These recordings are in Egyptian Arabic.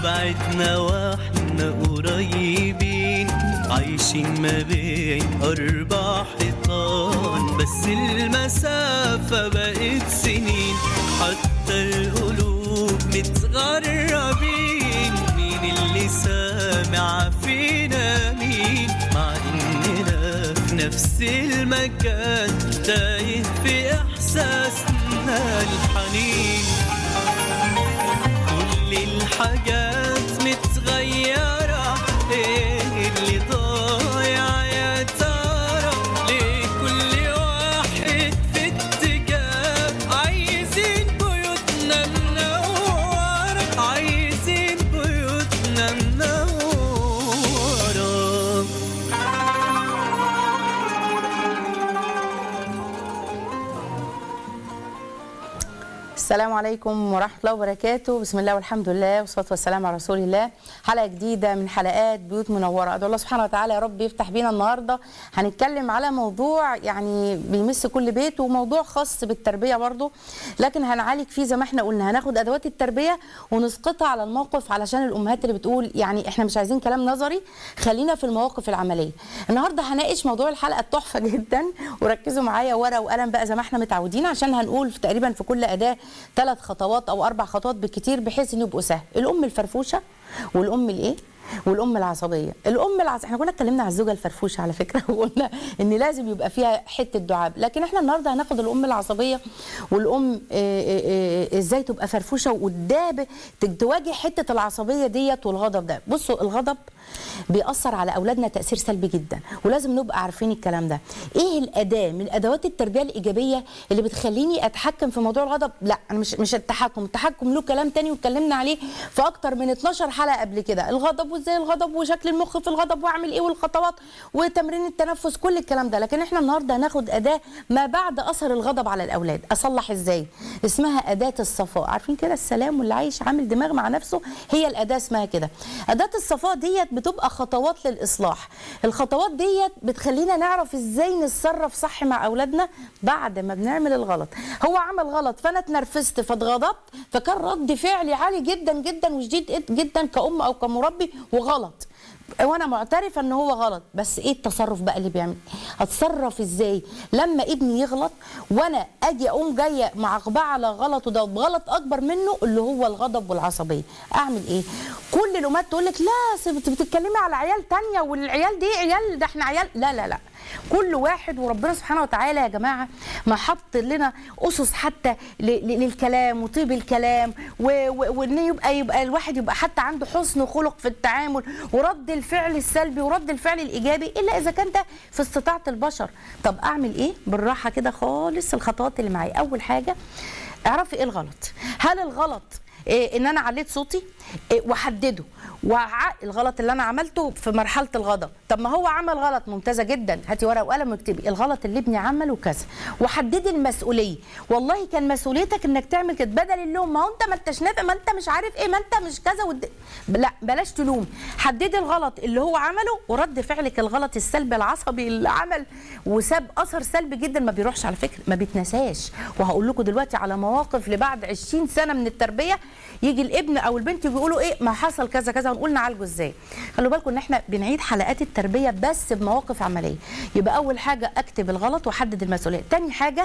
وبعدنا واحنا قريبين عايشين ما بين أربع حيطان بس المسافة بقت سنين حتى القلوب متغربين مين اللي سامع فينا مين مع إننا في نفس المكان تايه في إحساسنا الحنين كل الحاجات متغيرة ايه اللي ضايع يا ترى ليه كل واحد في اتجاه عايزين بيوتنا منورة عايزين بيوتنا منورة السلام عليكم ورحمة الله وبركاته بسم الله والحمد لله والصلاة والسلام على رسول الله حلقة جديدة من حلقات بيوت منورة أدعو الله سبحانه وتعالى يا رب يفتح بينا النهاردة هنتكلم على موضوع يعني بيمس كل بيت وموضوع خاص بالتربية برضه لكن هنعالج فيه زي ما احنا قلنا هناخد أدوات التربية ونسقطها على الموقف علشان الأمهات اللي بتقول يعني احنا مش عايزين كلام نظري خلينا في المواقف العملية النهاردة هناقش موضوع الحلقة التحفة جدا وركزوا معايا ورقة وقلم بقى زي ما احنا متعودين عشان هنقول في تقريبا في كل أداة ثلاث خطوات او اربع خطوات بالكتير بحيث انه يبقوا سهل الام الفرفوشه والام الايه والام العصبيه الام العصبيه احنا كنا اتكلمنا على الزوجه الفرفوشه على فكره وقلنا ان لازم يبقى فيها حته دعاب لكن احنا النهارده هناخد الام العصبيه والام آه، آه، آه، ازاي تبقى فرفوشه وقدام تواجه حته العصبيه ديت والغضب ده بصوا الغضب بيأثر على اولادنا تاثير سلبي جدا ولازم نبقى عارفين الكلام ده ايه الاداه من ادوات التربيه الايجابيه اللي بتخليني اتحكم في موضوع الغضب لا انا مش مش التحكم التحكم له كلام تاني واتكلمنا عليه في اكتر من 12 حلقه قبل كده الغضب وازاي الغضب وشكل المخ في الغضب واعمل ايه والخطوات وتمرين التنفس كل الكلام ده لكن احنا النهارده هناخد اداه ما بعد اثر الغضب على الاولاد اصلح ازاي اسمها اداه الصفاء عارفين كده السلام واللي عايش عامل دماغ مع نفسه هي الاداه اسمها كده اداه الصفاء ديت بتبقى خطوات للاصلاح الخطوات ديت بتخلينا نعرف ازاي نتصرف صح مع اولادنا بعد ما بنعمل الغلط هو عمل غلط فانا اتنرفزت فاتغضبت فكان رد فعلي عالي جدا جدا وشديد جدا كأم او كمربي وغلط وانا معترفه ان هو غلط بس ايه التصرف بقى اللي بيعمل اتصرف ازاي لما ابني يغلط وانا اجي اقوم جايه معاقباه على غلطه ده بغلط اكبر منه اللي هو الغضب والعصبيه اعمل ايه كل الامهات تقول لك لا أصل بت- بتتكلمي على عيال تانية والعيال دي عيال ده احنا عيال لا لا لا كل واحد وربنا سبحانه وتعالى يا جماعه ما حط لنا اسس حتى ل- ل- للكلام وطيب الكلام و- و- وان يبقى يبقى الواحد يبقى حتى عنده حسن خلق في التعامل ورد الفعل السلبي ورد الفعل الايجابي الا اذا كان ده في استطاعه البشر طب اعمل ايه بالراحه كده خالص الخطوات اللي معايا اول حاجه اعرفي ايه الغلط هل الغلط إيه ان انا عليت صوتي إيه وحدده وع الغلط اللي انا عملته في مرحله الغضب طب ما هو عمل غلط ممتازه جدا هاتي ورقه وقلم واكتبي الغلط اللي ابني عمله كذا وحددي المسؤوليه والله كان مسؤوليتك انك تعمل كده بدل اللوم ما هو انت ما انتش نافع ما انت مش عارف ايه ما انت مش كذا ود... لا بلاش تلوم حددي الغلط اللي هو عمله ورد فعلك الغلط السلبي العصبي اللي عمل وساب اثر سلبي جدا ما بيروحش على فكره ما بيتنساش وهقول لكم دلوقتي على مواقف لبعد 20 سنه من التربيه يجي الابن او البنت يقولوا ايه ما حصل كذا كذا ونقول نعالجه ازاي خلوا بالكم ان احنا بنعيد حلقات التربيه بس بمواقف عمليه يبقى اول حاجه اكتب الغلط واحدد المسؤوليه تاني حاجه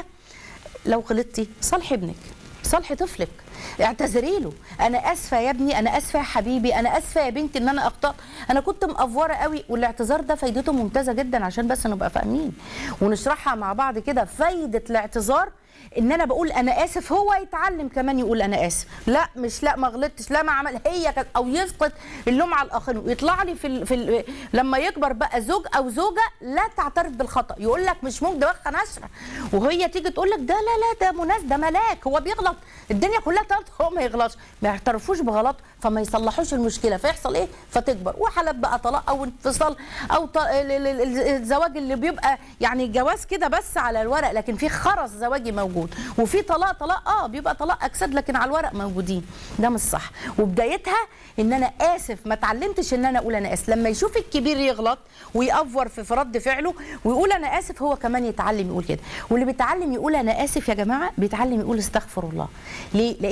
لو غلطتي صالحي ابنك صالحي طفلك اعتذري له انا اسفه يا ابني انا اسفه يا حبيبي انا اسفه يا بنتي ان انا اخطات انا كنت مقفوره قوي والاعتذار ده فايدته ممتازه جدا عشان بس نبقى فاهمين ونشرحها مع بعض كده فايده الاعتذار ان انا بقول انا اسف هو يتعلم كمان يقول انا اسف لا مش لا ما غلطتش لا ما عمل هي كانت او يسقط اللوم على الاخرين ويطلع لي في ال... في ال... لما يكبر بقى زوج او زوجه لا تعترف بالخطا يقول لك مش ممكن ده بخ نشره وهي تيجي تقول لك ده لا لا ده مناس ده ملاك هو بيغلط الدنيا كلها تغلط هو ما يغلطش ما يعترفوش بغلط فما يصلحوش المشكله فيحصل ايه فتكبر وحالات بقى طلاق او انفصال او ط... ال- ال- ال- الزواج اللي بيبقى يعني جواز كده بس على الورق لكن في خرس زواجي موجود وفي طلاق طلاق اه بيبقى طلاق اجساد لكن على الورق موجودين ده مش صح وبدايتها ان انا اسف ما اتعلمتش ان انا اقول انا اسف لما يشوف الكبير يغلط ويأفور في في رد فعله ويقول انا اسف هو كمان يتعلم يقول كده واللي بيتعلم يقول انا اسف يا جماعه بيتعلم يقول استغفر الله ليه لان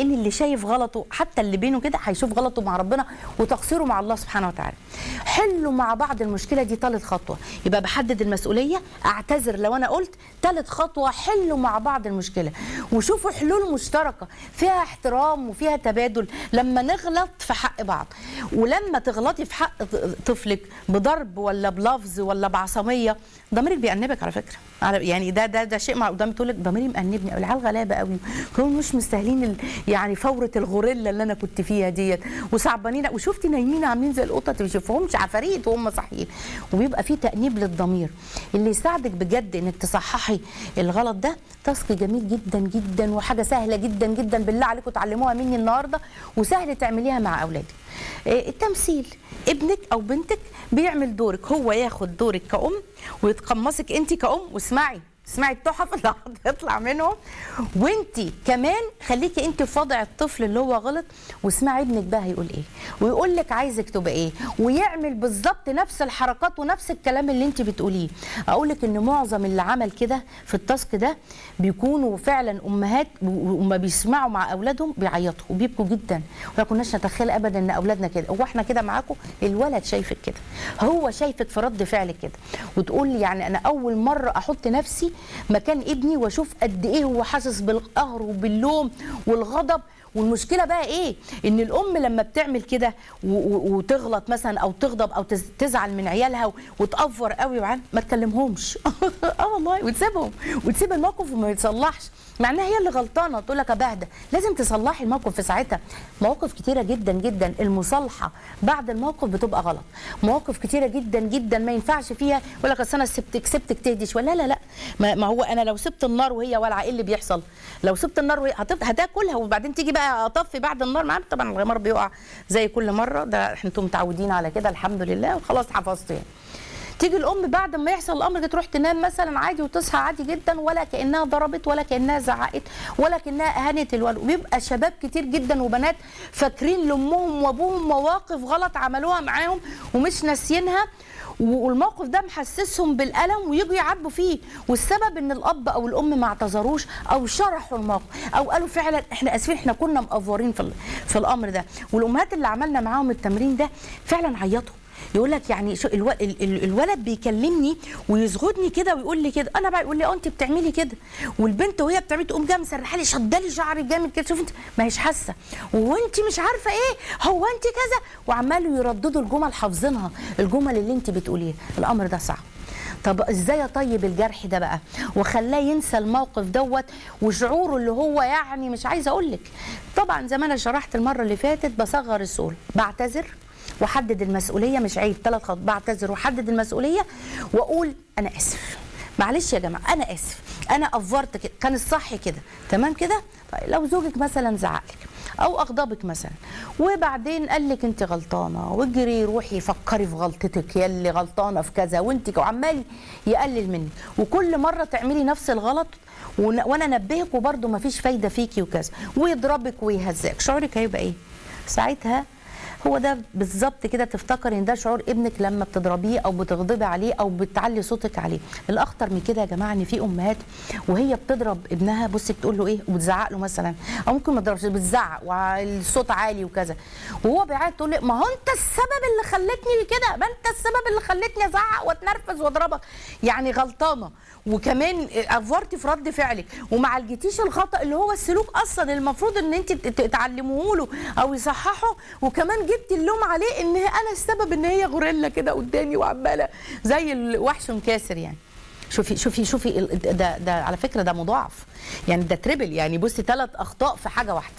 لان اللي شايف غلطه حتى اللي بينه كده هيشوف غلطه مع ربنا وتقصيره مع الله سبحانه وتعالى حلوا مع بعض المشكله دي ثالث خطوه يبقى بحدد المسؤوليه اعتذر لو انا قلت ثالث خطوه حلوا مع بعض المشكله وشوفوا حلول مشتركه فيها احترام وفيها تبادل لما نغلط في حق بعض ولما تغلطي في حق طفلك بضرب ولا بلفظ ولا بعصاميه ضميرك بيأنبك على فكره على- يعني ده ده ده شيء مع قدامي تقول لك ضميري مأنبني العيال غلابه قوي هم مش مستاهلين ال- يعني فوره الغوريلا اللي انا كنت فيها ديت وصعبانين وشفتي نايمين عاملين زي القطط ما بيشوفهمش عفاريت وهم صاحيين وبيبقى في تأنيب للضمير اللي يساعدك بجد انك تصححي الغلط ده تاسك جميل جدا جدا وحاجه سهله جدا جدا بالله عليكم تعلموها مني النهارده وسهل تعمليها مع اولادك إيه، التمثيل ابنك او بنتك بيعمل دورك هو ياخد دورك كأم ويتقمصك انت كأم واسمعي اسمعي التحف اللي هتطلع منهم وانت كمان خليكي انت في وضع الطفل اللي هو غلط واسمعي ابنك بقى هيقول ايه ويقول لك عايزك تبقى ايه ويعمل بالظبط نفس الحركات ونفس الكلام اللي انت بتقوليه اقول لك ان معظم اللي عمل كده في التاسك ده بيكونوا فعلا امهات وما بيسمعوا مع اولادهم بيعيطوا وبيبكوا جدا وما كناش نتخيل ابدا ان اولادنا كده هو احنا كده معاكم الولد شايفك كده هو شايفك في رد فعلك كده وتقول لي يعني انا اول مره احط نفسي مكان ابني واشوف قد ايه هو حاسس بالقهر وباللوم والغضب والمشكله بقى ايه ان الام لما بتعمل كده و- و- وتغلط مثلا او تغضب او تز- تزعل من عيالها و- وتأفور قوي وعن ما تكلمهمش اه والله وتسيبهم وتسيب الموقف وما يتصلحش مع انها هي اللي غلطانه تقول لك ابهدى لازم تصلحي الموقف في ساعتها مواقف كتيره جدا جدا المصالحه بعد الموقف بتبقى غلط مواقف كتيره جدا جدا ما ينفعش فيها يقول لك اصل انا سبتك سبتك تهدي شويه لا لا لا ما ما هو انا لو سبت النار وهي والعه ايه اللي بيحصل لو سبت النار وهي هتف- هتاكلها وبعدين تيجي بقى اطفي بعد النار معاك طبعا الغمار بيقع زي كل مره ده احنا انتم متعودين على كده الحمد لله وخلاص حفظته يعني تيجي الام بعد ما يحصل الامر كده تروح تنام مثلا عادي وتصحى عادي جدا ولا كانها ضربت ولا كانها زعقت ولا كانها اهانت الولد وبيبقى شباب كتير جدا وبنات فاكرين لامهم وابوهم مواقف غلط عملوها معاهم ومش ناسيينها والموقف ده محسسهم بالالم ويجوا يعاتبوا فيه والسبب ان الاب او الام ما اعتذروش او شرحوا الموقف او قالوا فعلا احنا اسفين احنا كنا مقفورين في ال- في الامر ده والامهات اللي عملنا معاهم التمرين ده فعلا عيطوا يقول لك يعني شو الو... ال... ال... الولد بيكلمني ويزغدني كده ويقول لي كده انا بقى يقول لي اه انت بتعملي كده والبنت وهي بتعمل تقوم جايه مسرحه لي شده لي شعري جامد كده شوف انت ما هيش حاسه وانت مش عارفه ايه هو انت كذا وعمالوا يرددوا الجمل حافظينها الجمل اللي انت بتقوليها الامر ده صعب طب ازاي اطيب الجرح ده بقى وخلاه ينسى الموقف دوت وشعوره اللي هو يعني مش عايزه اقول لك طبعا زي ما انا شرحت المره اللي فاتت بصغر السؤال بعتذر واحدد المسؤوليه مش عيب ثلاث خط بعتذر واحدد المسؤوليه واقول انا اسف معلش يا جماعه انا اسف انا افورت كده كان الصح كده تمام كده طيب لو زوجك مثلا زعقلك او اغضبك مثلا وبعدين قال لك انت غلطانه واجري روحي فكري في غلطتك يا اللي غلطانه في كذا وانت وعمال يقلل منك وكل مره تعملي نفس الغلط ون- وانا انبهك وبرده مفيش فايده فيكي وكذا ويضربك ويهزئك شعورك هيبقى ايه ساعتها هو ده بالظبط كده تفتكر ان ده شعور ابنك لما بتضربيه او بتغضبي عليه او بتعلي صوتك عليه الاخطر من كده يا جماعه ان في امهات وهي بتضرب ابنها بصي بتقول له ايه وبتزعق له مثلا او ممكن ما تضربش بتزعق والصوت عالي وكذا وهو بيعيط تقول له ما هو انت السبب اللي خلتني كده ما انت السبب اللي خلتني ازعق واتنرفز واضربك يعني غلطانه وكمان افورتي في رد فعلك وما عالجتيش الخطا اللي هو السلوك اصلا المفروض ان انت ت- تعلموه له او يصححه وكمان جبتي اللوم عليه ان انا السبب ان هي غوريلا كده قدامي وعماله زي الوحش كاسر يعني شوفي شوفي شوفي ال- ده ده على فكره ده مضاعف يعني ده تريبل يعني بصي ثلاث اخطاء في حاجه واحده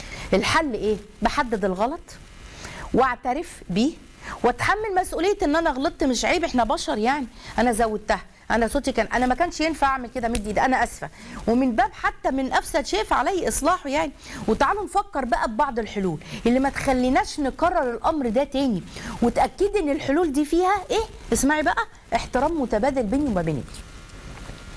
الحل ايه بحدد الغلط واعترف بيه واتحمل مسؤوليه ان انا غلطت مش عيب احنا بشر يعني انا زودتها انا صوتي كان انا ما كانش ينفع اعمل كده مد ايدي انا اسفه ومن باب حتى من افسد شيء فعلي اصلاحه يعني وتعالوا نفكر بقى ببعض الحلول اللي ما تخليناش نكرر الامر ده تاني وتاكدي ان الحلول دي فيها ايه اسمعي بقى احترام متبادل بيني وما بينك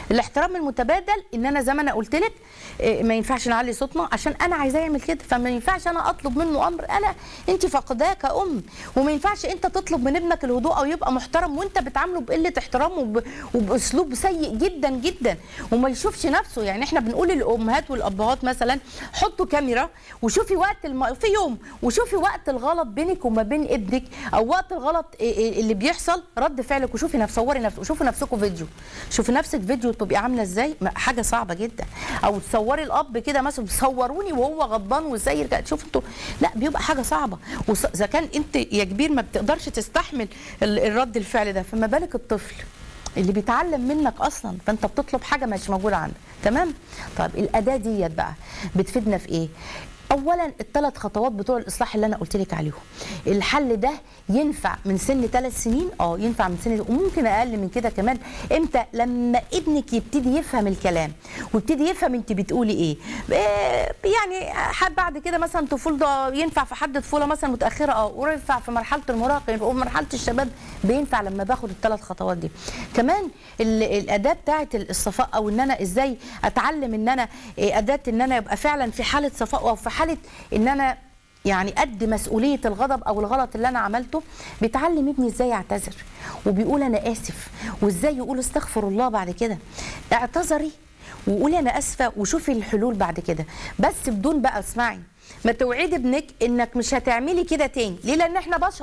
الاحترام المتبادل ان انا زي ما انا قلت لك إيه، ما ينفعش نعلي صوتنا عشان انا عايزاه يعمل كده فما ينفعش انا اطلب منه امر انا انت فاقداه كأم وما ينفعش انت تطلب من ابنك الهدوء او يبقى محترم وانت بتعامله بقله احترام وب... وباسلوب سيء جدا جدا وما يشوفش نفسه يعني احنا بنقول للامهات والابهات مثلا حطوا كاميرا وشوفي وقت الم... في يوم وشوفي وقت الغلط بينك وما بين ابنك او وقت الغلط إيه- إيه اللي بيحصل رد فعلك وشوفي نفسك صوري نفسك وشوفي نفسكم فيديو شوفي نفسك فيديو تبقي عامله ازاي ما- حاجه صعبه جدا او تصوري الاب كده مثلا صوروني وهو غضبان وساير كده شوف انتوا لا بيبقى حاجه صعبه وص- اذا كان انت يا كبير ما بتقدرش تستحمل ال- الرد الفعل ده فما بالك الطفل اللي بيتعلم منك اصلا فانت بتطلب حاجه مش موجوده عندك تمام طيب الاداه ديت بقى بتفيدنا في ايه اولا الثلاث خطوات بتوع الاصلاح اللي انا قلت لك عليهم الحل ده ينفع من سن ثلاث سنين اه ينفع من سن وممكن اقل من كده كمان امتى لما ابنك يبتدي يفهم الكلام ويبتدي يفهم انت بتقولي ايه آه، يعني حد بعد كده مثلا طفولته ينفع في حد طفوله مثلا متاخره اه وينفع في مرحله المراهقه وفي مرحله الشباب بينفع لما باخد الثلاث خطوات دي كمان ال- الاداه بتاعه الصفاء او ان انا ازاي اتعلم ان انا إيه، اداه ان انا يبقى فعلا في حاله صفاء او في حاله ان انا يعني قد مسؤوليه الغضب او الغلط اللي انا عملته بيتعلم ابني ازاي يعتذر وبيقول انا اسف وازاي يقول استغفر الله بعد كده اعتذري وقولي انا اسفه وشوفي الحلول بعد كده بس بدون بقى اسمعي ما توعدي ابنك انك مش هتعملي كده تاني ليه لان احنا بشر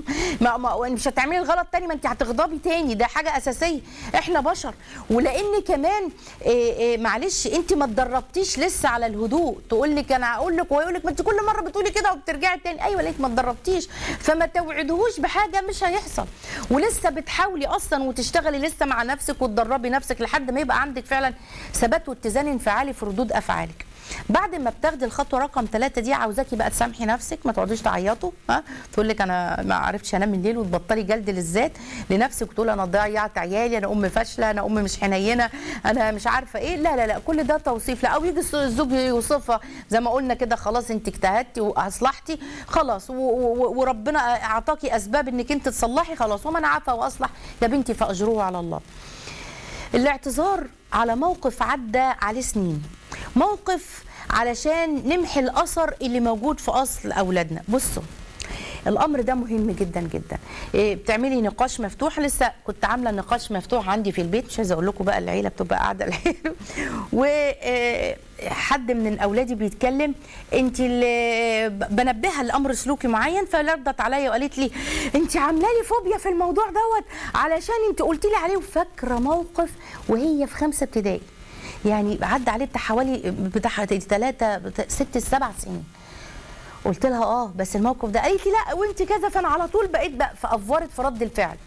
ما ما مش هتعملي الغلط تاني ما انت هتغضبي تاني ده حاجه اساسيه احنا بشر ولان كمان إيه إيه معلش انت ما اتدربتيش لسه على الهدوء تقول لك انا هقول لك ويقول لك ما انت كل مره بتقولي كده وبترجعي تاني ايوه ليك ما اتدربتيش فما توعدهوش بحاجه مش هيحصل ولسه بتحاولي اصلا وتشتغلي لسه مع نفسك وتدربي نفسك لحد ما يبقى عندك فعلا ثبات واتزان انفعالي في ردود افعالك بعد ما بتاخدي الخطوه رقم ثلاثة دي عاوزاكي بقى تسامحي نفسك ما تقعديش تعيطوا ها تقول لك انا ما عرفتش انام الليل وتبطلي جلد للذات لنفسك وتقول انا ضيعت عيالي انا ام فاشله انا ام مش حنينه انا مش عارفه ايه لا لا لا كل ده توصيف لا او يجي الز- الزوج يوصفها زي ما قلنا كده خلاص انت اجتهدتي واصلحتي خلاص و- و- وربنا اعطاكي اسباب انك انت تصلحي خلاص ومن عفا واصلح يا بنتي فاجروه على الله الاعتذار على موقف عدى عليه سنين موقف علشان نمحي الاثر اللي موجود في اصل اولادنا بصوا الامر ده مهم جدا جدا إيه بتعملي نقاش مفتوح لسه كنت عامله نقاش مفتوح عندي في البيت مش عايزه اقول لكم بقى العيله بتبقى قاعده العيله وحد من اولادي بيتكلم انت اللي بنبهها لامر سلوكي معين فردت عليا وقالت لي انت عامله لي فوبيا في الموضوع دوت علشان انت قلت لي عليه وفاكره موقف وهي في خمسه ابتدائي يعني عدى عليه بتاع حوالي بتاع ثلاثه ست سبع سنين قلت لها اه بس الموقف ده قالت لي لا وانت كذا فانا على طول بقيت بقى فافورت في رد الفعل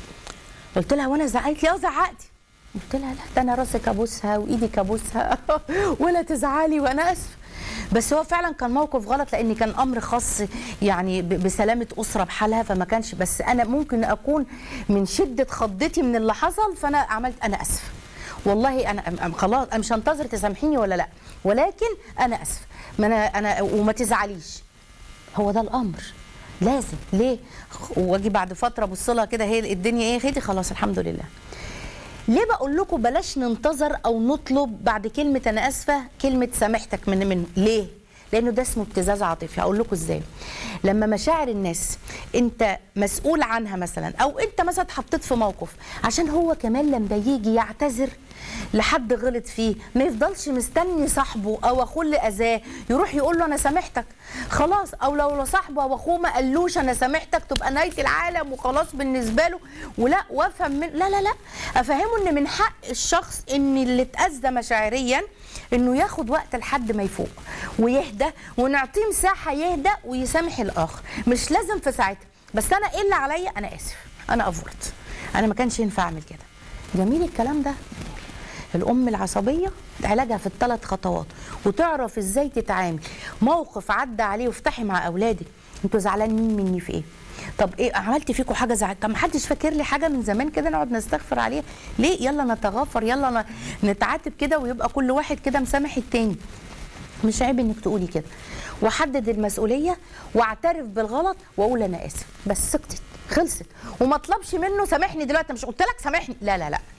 قلت لها وانا زعقت لي اه زعقتي قلت لها لا ده انا راسك ابوسها وايدك ابوسها ولا تزعلي وانا اسفه بس هو فعلا كان موقف غلط لان كان امر خاص يعني ب- بسلامه اسره بحالها فما كانش بس انا ممكن اكون من شده خضتي من اللي حصل فانا عملت انا اسفه والله انا أم- أم خلاص انا مش هنتظر تسامحيني ولا لا ولكن انا اسفه ما انا انا وما تزعليش هو ده الامر لازم ليه واجي بعد فتره ابص لها كده هي الدنيا ايه خيتي خلاص الحمد لله ليه بقول لكم بلاش ننتظر او نطلب بعد كلمه انا اسفه كلمه سامحتك من منه ليه لانه ده اسمه ابتزاز عاطفي هقول لكم ازاي لما مشاعر الناس انت مسؤول عنها مثلا او انت مثلا اتحطيت في موقف عشان هو كمان لما يجي يعتذر لحد غلط فيه ما يفضلش مستني صاحبه او اخوه اللي اذاه يروح يقول له انا سامحتك خلاص او لو صاحبه او اخوه ما قالوش انا سامحتك تبقى نهايه العالم وخلاص بالنسبه له ولا وافهم من لا لا لا افهمه ان من حق الشخص ان اللي اتاذى مشاعريا انه ياخد وقت لحد ما يفوق ويهدى ونعطيه مساحه يهدى ويسامح الاخر مش لازم في ساعتها بس انا ايه اللي عليا انا اسف انا افورت انا ما كانش ينفع اعمل كده جميل الكلام ده الام العصبيه علاجها في الثلاث خطوات وتعرف ازاي تتعامل موقف عدى عليه وافتحي مع اولادك انتوا زعلانين مني في ايه طب ايه عملت فيكم حاجه زعل طب ما حدش فاكر لي حاجه من زمان كده نقعد نستغفر عليها ليه يلا نتغافر يلا ن- نتعاتب كده ويبقى كل واحد كده مسامح التاني مش عيب انك تقولي كده وحدد المسؤوليه واعترف بالغلط واقول انا اسف بس سكتت خلصت وما طلبش منه سامحني دلوقتي مش قلت لك سامحني لا لا لا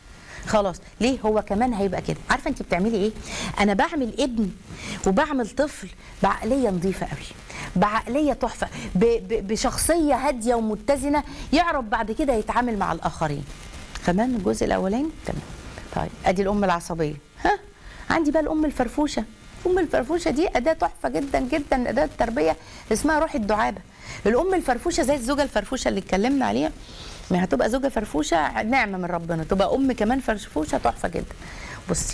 خلاص ليه هو كمان هيبقى كده عارفه انت بتعملي ايه انا بعمل ابن وبعمل طفل بعقليه نظيفه قوي بعقليه تحفه ب ب بشخصيه هاديه ومتزنه يعرف بعد كده يتعامل مع الاخرين تمام الجزء الاولاني تمام طيب ادي الام العصبيه ها عندي بقى الام الفرفوشه الام الفرفوشه دي اداه تحفه جدا جدا اداه تربيه اسمها روح الدعابه الام الفرفوشه زي الزوجه الفرفوشه اللي اتكلمنا عليها ما هتبقى زوجه فرفوشه نعمه من ربنا تبقى ام كمان فرفوشه تحفه جدا بصي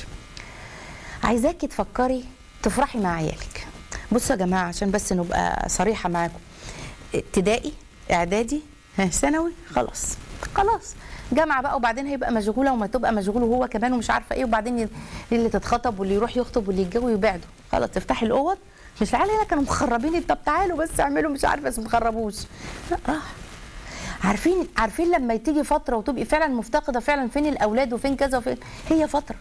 عايزاكي تفكري تفرحي مع عيالك بصوا يا جماعه عشان بس نبقى صريحه معاكم ابتدائي اعدادي ها، ثانوي خلاص خلاص جامعه بقى وبعدين هيبقى مشغوله وما تبقى مشغول وهو كمان ومش عارفه ايه وبعدين ي- اللي تتخطب واللي يروح يخطب واللي يتجوز ويبعدوا خلاص تفتحي الاوض مش العيال هنا كانوا مخربين طب تعالوا بس اعملوا مش عارفه بس مخربوش لا راح عارفين عارفين لما تيجي فتره وتبقي فعلا مفتقده فعلا فين الاولاد وفين كذا وفين هي فتره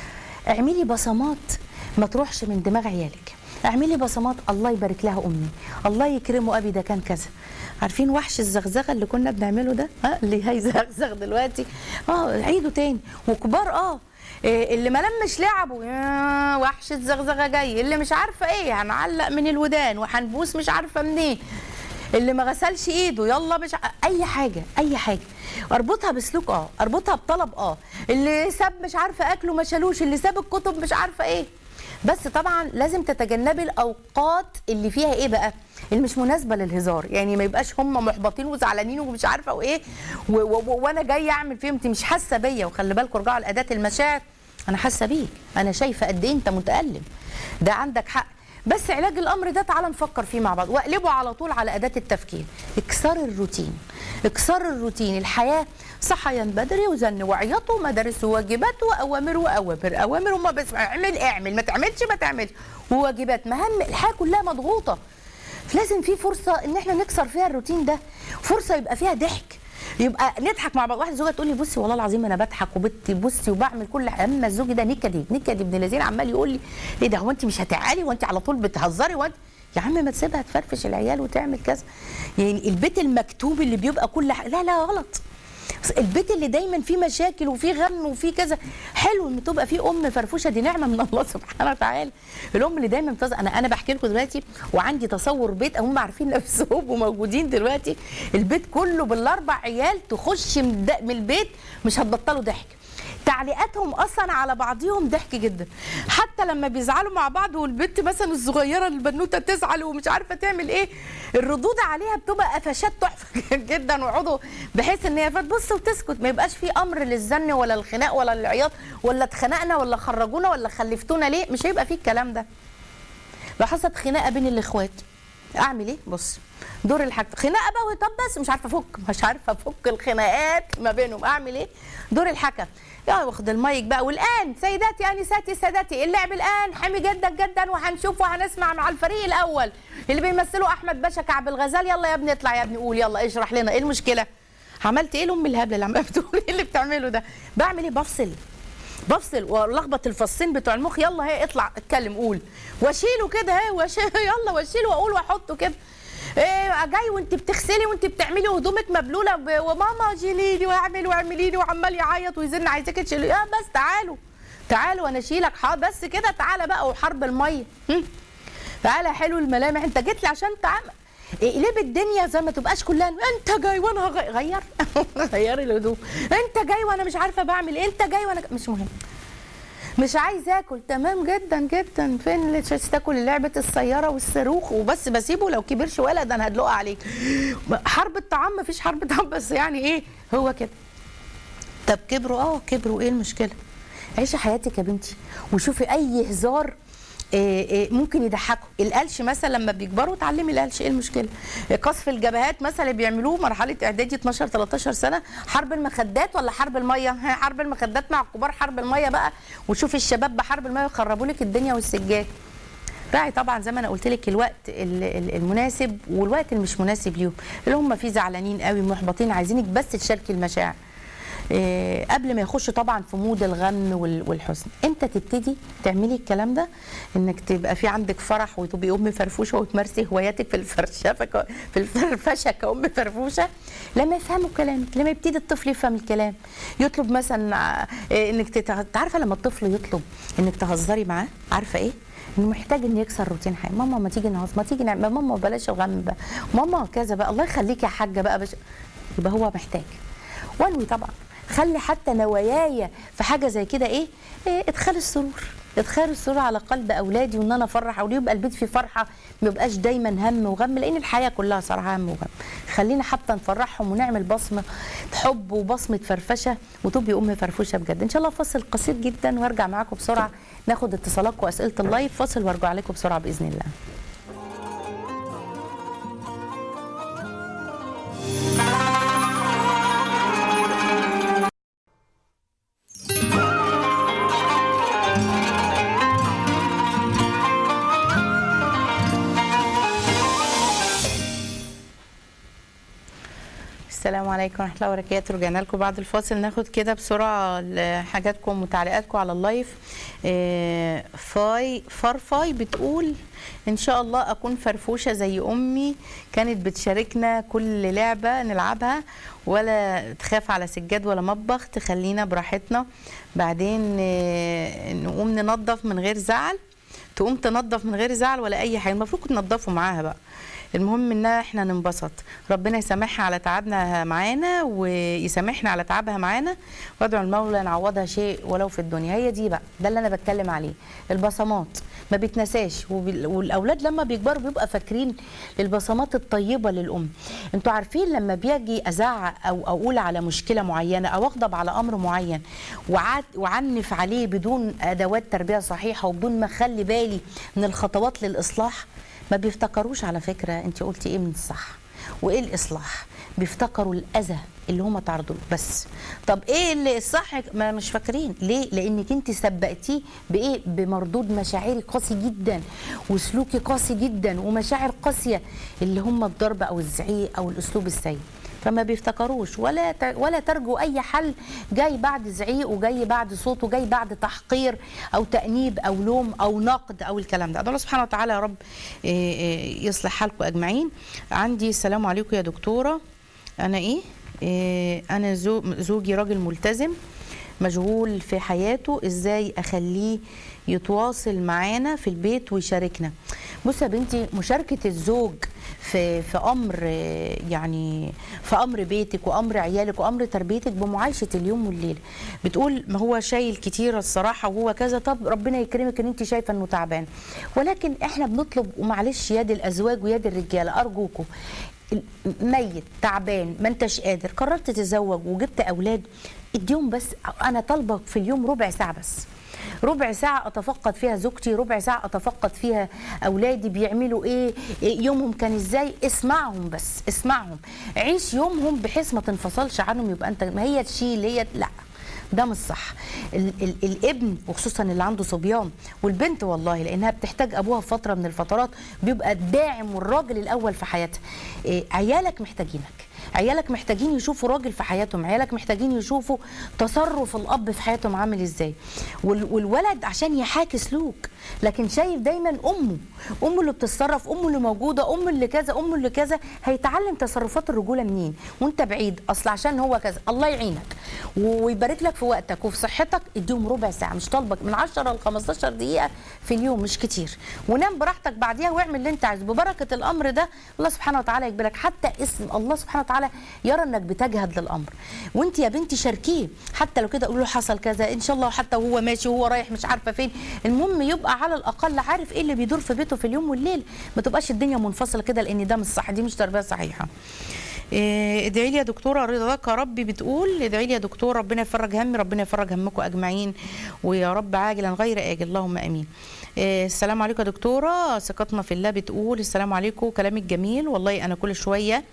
اعملي بصمات ما تروحش من دماغ عيالك اعملي بصمات الله يبارك لها امي الله يكرمه ابي ده كان كذا عارفين وحش الزغزغه اللي كنا بنعمله ده ها اللي هيزغزغ دلوقتي اه عيده تاني وكبار اه إيه اللي ما لمش لعبه يا وحش الزغزغه جاي اللي مش عارفه ايه هنعلق من الودان وهنبوس مش عارفه منين اللي ما غسلش ايده يلا مش ع... اي حاجه اي حاجه اربطها بسلوك اه اربطها بطلب اه اللي ساب مش عارفه اكله ما شالوش اللي ساب الكتب مش عارفه ايه بس طبعا لازم تتجنبي الاوقات اللي فيها ايه بقى اللي مش مناسبه للهزار يعني ما يبقاش هم محبطين وزعلانين ومش عارفه وايه و- و- و- وانا جايه اعمل فيهم انت مش حاسه بيا وخلي بالكم ارجعوا لاداه المشاعر انا حاسه بيك انا شايفه قد ايه انت متالم ده عندك حق بس علاج الامر ده تعالى نفكر فيه مع بعض واقلبه على طول على اداه التفكير اكسار الروتين اكسار الروتين الحياه صحيان بدري وزن وعياط ومدارس وواجبات واوامر واوامر اوامر وما بس اعمل اعمل ما تعملش ما تعملش وواجبات مهام الحياه كلها مضغوطه لازم في فرصه ان احنا نكسر فيها الروتين ده فرصه يبقى فيها ضحك يبقى نضحك مع بعض واحده زوجها تقول لي بصي والله العظيم انا بضحك وبنتي بصي وبعمل كل حاجه اما الزوج ده نكدي نكدي ابن الذين عمال يقول لي ايه ده هو انت مش هتعالي وانت على طول بتهزري وانت يا عم ما تسيبها تفرفش العيال وتعمل كذا يعني البيت المكتوب اللي بيبقى كل حاجه لا لا غلط البيت اللي دايما فيه مشاكل وفيه غم وفيه كذا حلو ان تبقى فيه ام فرفوشه دي نعمه من الله سبحانه وتعالى الام اللي دايما بتظهر انا انا بحكي لكم دلوقتي وعندي تصور بيت هم عارفين نفسهم وموجودين دلوقتي البيت كله بالاربع عيال تخش من الد- من البيت مش هتبطلوا ضحك تعليقاتهم اصلا على بعضهم ضحك جدا حتى لما بيزعلوا مع بعض والبنت مثلا الصغيره البنوته تزعل ومش عارفه تعمل ايه الردود عليها بتبقى قفشات تحفه جدا ويقعدوا بحيث ان هي فتبص وتسكت ما يبقاش في امر للزن ولا الخناق ولا العياط ولا اتخنقنا ولا خرجونا ولا خلفتونا ليه مش هيبقى في الكلام ده لو حصلت خناقه بين الاخوات اعمل ايه بص دور الحاج خناقه بقى وهي طب بس مش عارفه افك مش عارفه افك الخناقات ما بينهم اعمل ايه دور الحكم يا واخد المايك بقى والان سيداتي انساتي سادتي اللعب الان حامي جدا جدا وهنشوف وهنسمع مع الفريق الاول اللي بيمثله احمد باشا كعب الغزال يلا يا ابني اطلع يا ابني قول يلا اشرح لنا ايه المشكله عملت ايه الام الهبله اللي عماله بتقول ايه اللي بتعمله ده بعمل ايه بفصل بفصل والخبط الفصين بتوع المخ يلا هي اطلع اتكلم قول واشيله كده اهي واشيله يلا واشيله واقول واحطه كده ايه جاي وانت بتغسلي وانت بتعملي هدومك مبلوله ب... وماما شيليني واعمل واعملي لي وعمال يعيط ويزن عايزاك تشيلي يا بس تعالوا تعالوا انا اشيلك حاضر بس كده تعالى بقى وحرب الميه هم؟ تعالى يا حلو الملامح انت جيت لي عشان تعمل اقلب الدنيا زي ما تبقاش كلها انت جاي وانا هغير غير غيري الهدوم انت جاي وانا مش عارفه بعمل ايه انت جاي وانا مش مهم مش عايز اكل تمام جدا جدا فين اللي مش تاكل لعبه السياره والصاروخ وبس بسيبه لو كبر شويه ده انا هدلقه عليك حرب الطعام مفيش حرب طعام بس يعني ايه هو كده طب كبروا اه كبروا ايه المشكله عيشي حياتك يا بنتي وشوفي اي هزار إيه إيه ممكن يضحكوا القلش مثلا لما بيكبروا اتعلمي القلش ايه المشكله قصف الجبهات مثلا اللي بيعملوه مرحله اعدادي 12 13 سنه حرب المخدات ولا حرب الميه ها حرب المخدات مع الكبار حرب الميه بقى وشوفي الشباب بحرب الميه يخربوا لك الدنيا والسجاد راعي طبعا زي ما انا قلت لك الوقت ال- ال- المناسب والوقت اللي مش مناسب ليهم اللي هم فيه زعلانين قوي محبطين عايزينك بس تشاركي المشاعر إيه قبل ما يخش طبعا في مود الغم وال- والحزن امتى تبتدي تعملي الكلام ده انك تبقى في عندك فرح وتبقي ام فرفوشه وتمارسي هواياتك في الفرشفه ك- في الفرفشه كأم فرفوشه لما يفهموا كلامك لما يبتدي الطفل يفهم الكلام يطلب مثلا آه، إيه، انك تتع... عارفه لما الطفل يطلب انك تهزري معاه عارفه ايه انه محتاج ان يكسر روتين حياه ماما ما تيجي نهزر ما تيجي نعمل ماما بلاش الغم بقى ماما كذا بقى الله يخليك يا حاجه بقى بش... يبقى هو محتاج وانوي طبعا خلي حتى نواياي في حاجه زي كده ايه, إيه ادخال السرور ادخال السرور على قلب اولادي وان انا افرح اولادي يبقى البيت فيه فرحه ما يبقاش دايما هم وغم لان الحياه كلها صراحه هم وغم خلينا حتى نفرحهم ونعمل بصمه حب وبصمه فرفشه وتبقي ام فرفوشه بجد ان شاء الله فاصل قصير جدا وارجع معاكم بسرعه ناخد اتصالاتكم واسئله اللايف فاصل وارجع عليكم بسرعه باذن الله السلام عليكم ورحمه الله وبركاته رجعنا لكم بعد الفاصل ناخد كده بسرعه ل- حاجاتكم وتعليقاتكم على اللايف آه، فاي فرفاي بتقول ان شاء الله اكون فرفوشه زي امي كانت بتشاركنا كل لعبه نلعبها ولا تخاف على سجاد ولا مطبخ تخلينا براحتنا بعدين آه، نقوم ننظف من غير زعل تقوم تنظف من غير زعل ولا اي حاجه المفروض تنظفوا معاها بقى المهم ان احنا ننبسط ربنا يسامحها على تعبنا معانا ويسامحنا على تعبها معانا وادعو المولى نعوضها شيء ولو في الدنيا هي دي بقى ده اللي انا بتكلم عليه البصمات ما بيتنساش وبال- والاولاد لما بيكبروا بيبقى فاكرين البصمات الطيبه للام انتوا عارفين لما بيجي ازعق او اقول على مشكله معينه او اغضب على امر معين وعد وعنف عليه بدون ادوات تربيه صحيحه وبدون ما اخلي بالي من الخطوات للاصلاح ما بيفتكروش على فكره انت قلتي ايه من الصح وايه الاصلاح بيفتكروا الاذى اللي هم تعرضوا له بس طب ايه اللي الصح ما مش فاكرين ليه لانك انت سبقتيه بايه بمردود مشاعري قاسي جدا وسلوكي قاسي جدا ومشاعر قاسيه اللي هم الضرب او الزعيق او الاسلوب السيء فما بيفتكروش ولا ت- ولا ترجو اي حل جاي بعد زعيق وجاي بعد صوت وجاي بعد تحقير او تانيب او لوم او نقد او الكلام ده أدعو الله سبحانه وتعالى يا رب إيه، إيه، يصلح حالكم اجمعين عندي السلام عليكم يا دكتوره انا ايه, إيه انا زو- زوجي راجل ملتزم مشغول في حياته ازاي اخليه يتواصل معانا في البيت ويشاركنا بص يا بنتي مشاركه الزوج في في امر آه، يعني في امر بيتك وامر عيالك وامر تربيتك بمعايشه اليوم والليل بتقول ما هو شايل كتير الصراحه وهو كذا طب ربنا يكرمك ان انت شايفه انه تعبان ولكن احنا بنطلب ومعلش يد الازواج ويد الرجاله ارجوكم ميت تعبان ما انتش قادر قررت تتزوج وجبت اولاد اديهم بس انا طالبه في اليوم ربع ساعه بس ربع ساعة أتفقد فيها زوجتي ربع ساعة أتفقد فيها أولادي بيعملوا إيه إيه يومهم كان إزاي اسمعهم بس اسمعهم عيش يومهم بحيث ما تنفصلش عنهم يبقى أنت ما هي تشيل هي لا ده مش صح ال ال الابن وخصوصا اللي عنده صبيان والبنت والله لانها بتحتاج ابوها في فتره من الفترات بيبقى الداعم والراجل الاول في حياتها إيه عيالك محتاجينك عيالك محتاجين يشوفوا راجل في حياتهم عيالك محتاجين يشوفوا تصرف الاب في حياتهم عامل ازاي وال- والولد عشان يحاكي سلوك لكن شايف دايما امه امه اللي بتتصرف امه اللي موجوده امه اللي كذا امه اللي كذا هيتعلم تصرفات الرجوله منين وانت بعيد اصل عشان هو كذا الله يعينك ويبارك لك في وقتك وفي صحتك اديهم ربع ساعه مش طالبك من 10 ل 15 دقيقه في اليوم مش كتير ونام براحتك بعديها واعمل اللي انت عايزه ببركه الامر ده الله سبحانه وتعالى يقبلك حتى اسم الله سبحانه وتعالى يرى انك بتجهد للامر وانت يا بنتي شاركيه حتى لو كده قول له حصل كذا ان شاء الله حتى وهو ماشي وهو رايح مش عارفه فين المهم يبقى على الاقل عارف ايه اللي بيدور في بيته في اليوم والليل ما تبقاش الدنيا منفصله كده لان ده مش صح دي مش تربيه صحيحه إيه، ادعي لي يا دكتوره رضاك يا ربي بتقول ادعي لي يا دكتور ربنا يفرج همي ربنا يفرج همكم اجمعين ويا رب عاجلا غير اجل اللهم امين إيه، السلام عليكم يا دكتوره ثقتنا في الله بتقول السلام عليكم كلامك جميل والله انا كل شويه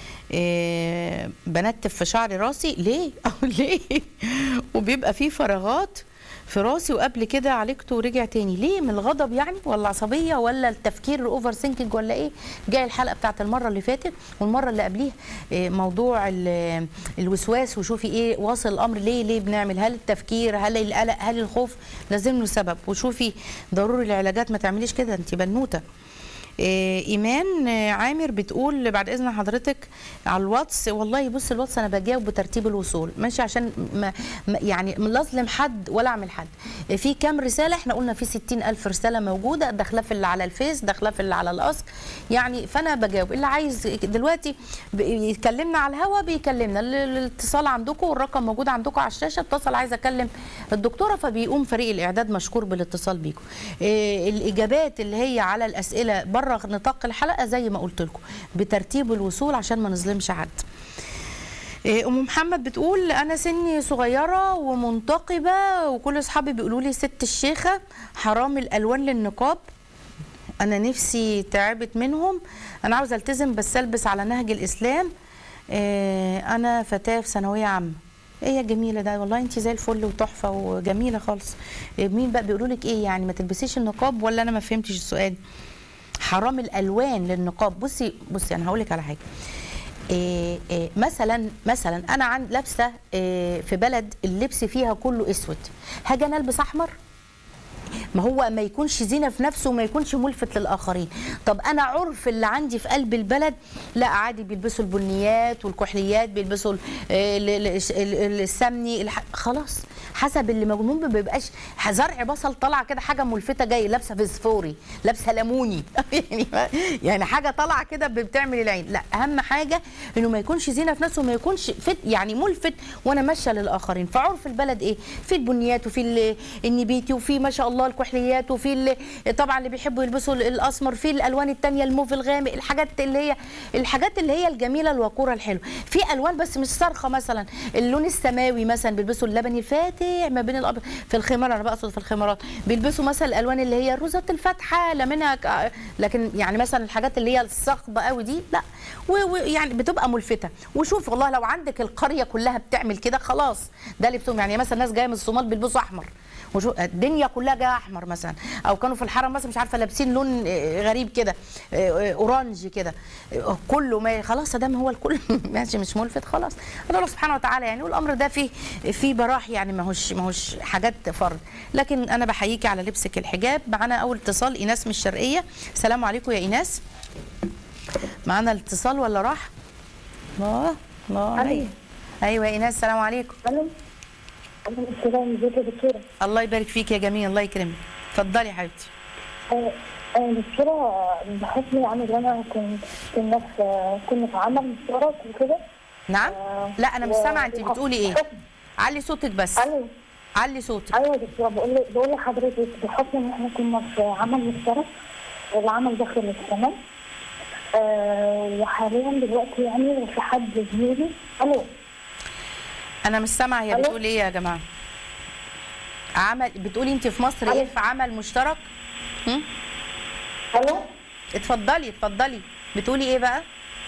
إيه، بنتف في شعر راسي ليه أو ليه وبيبقى فيه فراغات في راسي وقبل كده عالجته ورجع تاني ليه من الغضب يعني ولا عصبيه ولا التفكير الاوفر ثينكينج ولا ايه جاي الحلقه بتاعت المره اللي فاتت والمره اللي قبليها إيه موضوع ال- الوسواس وشوفي ايه واصل الامر ليه ليه بنعمل هل التفكير هل القلق هل الخوف لازم له سبب وشوفي ضروري العلاجات ما تعمليش كده انت بنوته إيه، ايمان آه، عامر بتقول بعد اذن حضرتك على الواتس والله بص الواتس انا بجاوب بترتيب الوصول ماشي عشان ما ما- يعني لا اظلم حد ولا اعمل حد إيه، في كام رساله احنا قلنا في 60 الف رساله موجوده داخله في اللي على الفيس داخله في اللي على الاسك يعني فانا بجاوب اللي عايز دلوقتي ب- يكلمنا على الهوا بيكلمنا ال- الاتصال عندكم والرقم موجود عندكم على الشاشه اتصل عايز اكلم الدكتوره فبيقوم فريق الاعداد مشكور بالاتصال بيكم إيه، الاجابات اللي هي على الاسئله بره نطاق الحلقه زي ما قلت لكم بترتيب الوصول عشان ما نظلمش حد إيه، ام محمد بتقول انا سني صغيره ومنتقبه وكل اصحابي بيقولوا لي ست الشيخه حرام الالوان للنقاب انا نفسي تعبت منهم انا عاوزه التزم بس البس على نهج الاسلام إيه، انا فتاه في ثانويه عامه ايه يا جميله ده والله انت زي الفل وتحفه وجميله خالص إيه، مين بقى بيقولوا لك ايه يعني ما تلبسيش النقاب ولا انا ما فهمتش السؤال حرام الالوان للنقاب بصي بصي انا هقول لك على حاجه إيه إيه مثلا مثلا انا عن لابسه إيه في بلد اللبس فيها كله اسود هاجي انا البس احمر ما هو ما يكونش زينه في نفسه وما يكونش ملفت للاخرين طب انا عرف اللي عندي في قلب البلد لا عادي بيلبسوا البنيات والكحليات بيلبسوا ال- ال- ال- ال- السمني الح- خلاص حسب اللي موجود ما بيبقاش زرع بصل طالعه كده حاجه ملفته جاي لابسه فسفوري لابسه ليموني يعني يعني حاجه طالعه كده بتعمل العين لا اهم حاجه انه ما يكونش زينه في نفسه وما يكونش فت يعني ملفت وانا ماشيه للاخرين فعرف البلد ايه في البنيات وفي ال- النبيتي وفي ما شاء الله الكحليات وفي ال- طبعا اللي بيحبوا يلبسوا ال- الاسمر في الالوان التانية الموف الغامق الحاجات اللي هي الحاجات اللي هي الجميله الوقوره الحلوه في الوان بس مش صارخه مثلا اللون السماوي مثلا بيلبسوا اللبني الفاتح ما بين الابيض في الخمار انا بقصد في الخمارات بيلبسوا مثلا الالوان اللي هي الروزات الفاتحه لا منها ك- لكن يعني مثلا الحاجات اللي هي الصخبه قوي دي لا ويعني بتبقى ملفته وشوف والله لو عندك القريه كلها بتعمل كده خلاص ده لبسهم يعني مثلا ناس جايه من الصومال بيلبسوا احمر وشو الدنيا كلها جايه احمر مثلا او كانوا في الحرم مثلا مش عارفه لابسين لون آه، غريب كده آه، آه، اورانج كده آه، كله ما خلاص ده ما هو الكل ماشي مش ملفت خلاص ده الله سبحانه وتعالى يعني والامر ده فيه فيه براح يعني ما هوش ما هوش حاجات فرض لكن انا بحييكي على لبسك الحجاب معانا اول اتصال ايناس من الشرقيه السلام عليكم يا ايناس معانا الاتصال ولا راح الله الله عليك ايوه يا ايناس السلام عليكم الو عليكم السلام ازيك يا دكتوره الله يبارك فيك يا جميل الله يكرمك اتفضلي يا حبيبتي آه، آه، دكتوره بحكم العمل انا كنت كنا في كنا في عمل مشترك وكده نعم آه، لا انا مش و- سامعه انت بتقولي ايه بحكم- علي صوتك بس الو علي صوتك ايوه يا دكتوره بقول لك بقول لحضرتك بحكم ان احنا كنا في عمل مشترك العمل داخل السنه آه وحاليا دلوقتي يعني في حد زميلي الو انا مش سامعه هي ألو؟ بتقول ايه يا جماعه عمل بتقولي انت في مصر ايه ألو؟ في عمل مشترك هم؟ الو اتفضلي اتفضلي بتقولي ايه بقى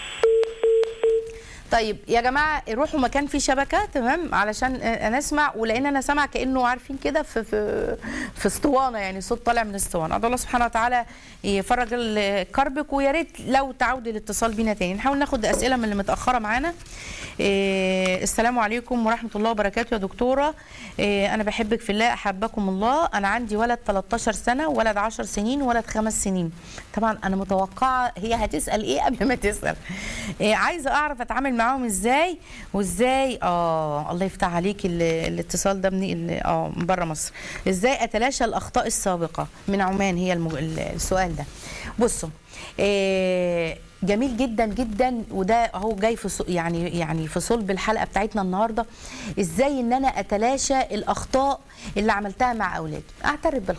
طيب يا جماعه روحوا مكان فيه شبكه تمام علشان انا اسمع ولان انا سامعه كانه عارفين كده في في في اسطوانه يعني صوت طالع من اسطوانه ادعو الله سبحانه وتعالى يفرج ال- كربك ويا ريت لو تعودي الاتصال بينا تاني نحاول ناخد اسئله من اللي متاخره معانا إيه السلام عليكم ورحمه الله وبركاته يا دكتوره إيه انا بحبك في الله احبكم الله انا عندي ولد 13 سنه ولد 10 سنين ولد خمس سنين طبعا انا متوقعه هي هتسال ايه قبل ما تسال إيه عايزه اعرف اتعامل معاهم ازاي وازاي اه الله يفتح عليك ال- الاتصال ده من ال- اه من بره مصر ازاي اتلاشى الاخطاء السابقه من عمان هي المج... ال- السؤال ده بصوا إيه جميل جدا جدا وده اهو جاي في ص- يعني يعني في صلب الحلقه بتاعتنا النهارده ازاي ان انا اتلاشى الاخطاء اللي عملتها مع اولادي اعترف بالخطا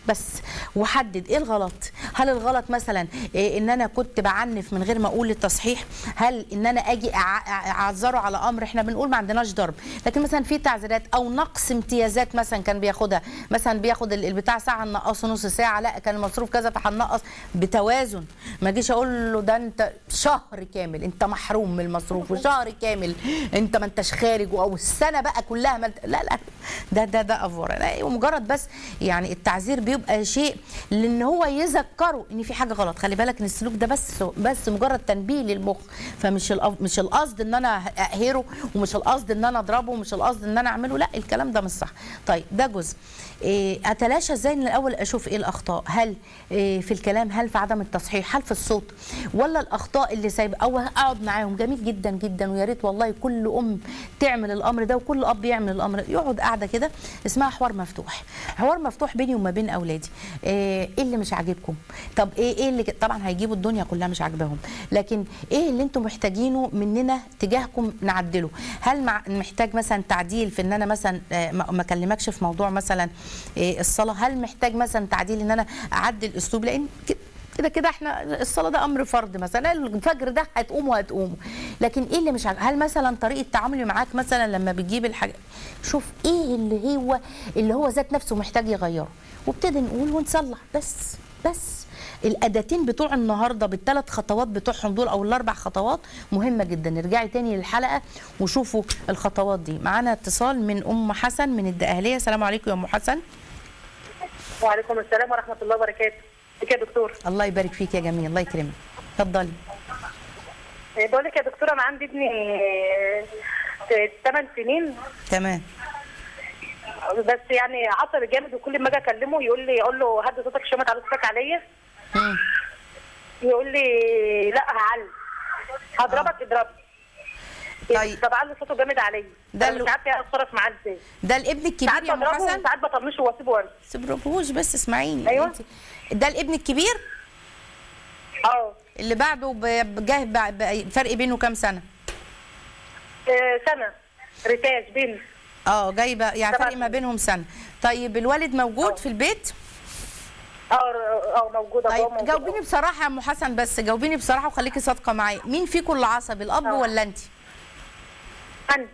بس وحدد ايه الغلط هل الغلط مثلا إيه ان انا كنت بعنف من غير ما اقول التصحيح هل ان انا اجي أع- أع- اعذره على امر احنا بنقول ما عندناش ضرب لكن مثلا في تعذيرات او نقص امتيازات مثلا كان بياخدها مثلا بياخد ال- البتاع ساعه نقصه نص ساعه لا كان المصروف كذا فهنقص بتوازن ما اجيش اقول له ده انت شهر كامل انت محروم من المصروف وشهر كامل انت ما انتش خارج او السنه بقى كلها ما انت لا لا ده ده ده افوره لا ومجرد بس يعني التعذير بيبقى شيء لان هو يذكره ان في حاجه غلط خلي بالك ان السلوك ده بس بس مجرد تنبيه للمخ فمش الأف- مش القصد ان انا اقهره ومش القصد ان انا اضربه ومش القصد ان انا اعمله لا الكلام ده مش صح طيب ده جزء إيه اتلاشى ازاي من الاول اشوف ايه الاخطاء هل إيه في الكلام هل في عدم التصحيح هل في الصوت ولا الاخطاء اللي سايبه او اقعد معاهم جميل جدا جدا ويا ريت والله كل ام تعمل الامر ده وكل اب يعمل الامر ده. يقعد قاعده كده اسمها حوار مفتوح حوار مفتوح بيني وما بين اولادي ايه إيه اللي مش عاجبكم طب ايه ايه اللي ك- طبعا هيجيبوا الدنيا كلها مش عاجباهم لكن ايه اللي انتم محتاجينه مننا تجاهكم نعدله هل مع محتاج مثلا تعديل في ان انا مثلا آه، ما ما اكلمكش في موضوع مثلا آه، الصلاه هل محتاج مثلا تعديل ان انا اعدل اسلوب لان ك- كده كده احنا الصلاه ده امر فرض مثلا الفجر ده هتقوموا هتقوموا لكن ايه اللي مش عاجب هل مثلا طريقه تعاملي معاك مثلا لما بتجيب الحاجه شوف ايه اللي هو اللي هو ذات نفسه محتاج يغيره وابتدي نقول ونصلح بس بس الاداتين بتوع النهارده بالثلاث خطوات بتوعهم دول او الاربع خطوات مهمه جدا ارجعي تاني للحلقه وشوفوا الخطوات دي معانا اتصال من ام حسن من الدقهليه السلام عليكم يا ام حسن وعليكم السلام ورحمة الله وبركاته. ازيك يا دكتور؟ الله يبارك فيك يا جميل الله يكرمك اتفضلي إيه، بقول لك يا دكتور انا عندي ابني 8 سنين تمام بس يعني عصبي جامد وكل ما اجي اكلمه يقول لي اقول له هدي صوتك شويه ما تعلي صوتك عليا مم. يقول لي لا هعلي هضربك اضربني طيب. طب علي صوته جامد عليا ده ده اللي- مش عارفه اتصرف معاه ازاي ده الابن الكبير ساعات يا ام بضربه حسن وساعات بطنشه واسيبه وامشي سيبرهوش بس اسمعيني أيوة. انت- ده الابن الكبير اه اللي بعده ب- بجاه ب- ب- فرق بينه كام سنه إيه، سنه ريتاج بنت اه جايبه يعني سبع فرق ما سنين. بينهم سنه طيب الوالد موجود آه. في البيت اه اه موجوده طيب موجودة. جاوبيني بصراحه يا ام حسن بس جاوبيني بصراحه وخليكي صادقه معايا مين فيكم اللي عصبي الاب آه. ولا انت أنا.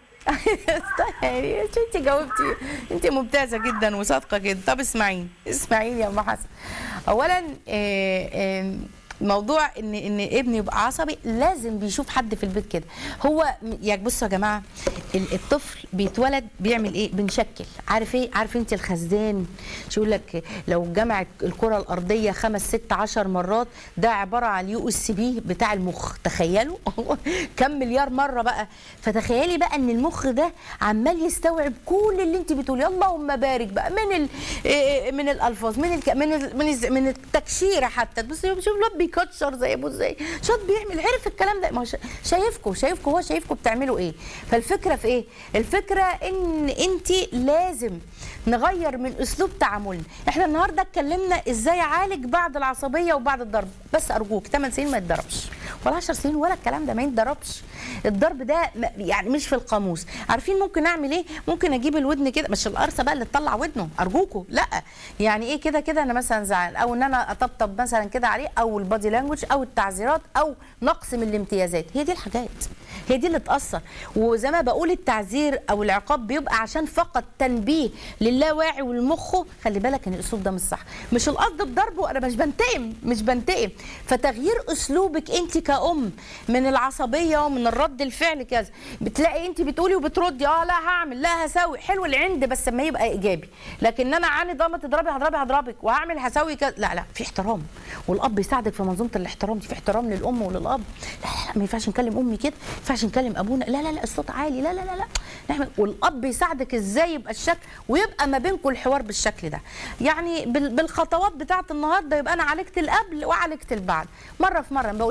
استني انت جاوبتي انت ممتازه جدا وصادقه جدا طب اسمعيني اسمعيني يا ام حسن اولا آه، آه، موضوع ان ان ابني يبقى عصبي لازم بيشوف حد في البيت كده هو يعني بصوا يا جماعه ال- الطفل بيتولد بيعمل ايه بنشكل عارف ايه عارف انت الخزان شو يقول لك لو جمع الكره الارضيه خمس ست عشر مرات ده عباره عن اليو اس بي بتاع المخ تخيلوا كم مليار مره بقى فتخيلي بقى ان المخ ده عمال يستوعب كل اللي انت بتقوليه اللهم بارك بقى من ال إيه من الالفاظ من الك من ال من, الز- من التكشيره حتى بص شوف الواد بيكشر زي ابوه ازاي شوف بيعمل عرف الكلام ده ما هو شا- شايفكم شايفكم هو شايفكم بتعملوا ايه فالفكره في ايه الفكره ان انت لازم نغير من اسلوب تعاملنا احنا النهارده اتكلمنا ازاي اعالج بعد العصبيه وبعد الضرب بس ارجوك 8 سنين ما يتضربش ولا 10 سنين ولا الكلام ده ما يتضربش الضرب ده م- يعني مش في القاموس عارفين ممكن اعمل ايه ممكن اجيب الودن كده مش القرصه بقى اللي تطلع ودنه ارجوكوا لا يعني ايه كده كده انا مثلا زعلان او ان انا اطبطب مثلا كده عليه او البادي لانجوج او التعذيرات او نقص من الامتيازات هي دي الحاجات هي دي اللي تاثر وزي ما بقول التعذير او العقاب بيبقى عشان فقط تنبيه للاواعي والمخه خلي بالك ان الاسلوب ده مش صح مش القصد بضربه انا مش بنتقم مش بنتقم فتغيير اسلوبك انت كأم من العصبيه ومن الرد الفعل كذا بتلاقي انت بتقولي وبتردي اه لا هعمل لا هسوي حلو العند بس لما يبقى ايجابي لكن انا عاني اه ما تضربي هضربي هضربك وهعمل هسوي كذا لا لا في احترام والاب يساعدك في منظومه الاحترام دي في احترام للام وللاب لا لا, لا ما ينفعش نكلم امي كده ما ينفعش نكلم ابونا لا لا لا الصوت عالي لا لا لا لا نعمل والاب يساعدك ازاي يبقى الشكل ويبقى ما بينكم الحوار بالشكل ده يعني بال- بالخطوات بتاعه النهارده يبقى انا عالجت القبل وعالجت البعد مره في مره ما بقولكيش يا ام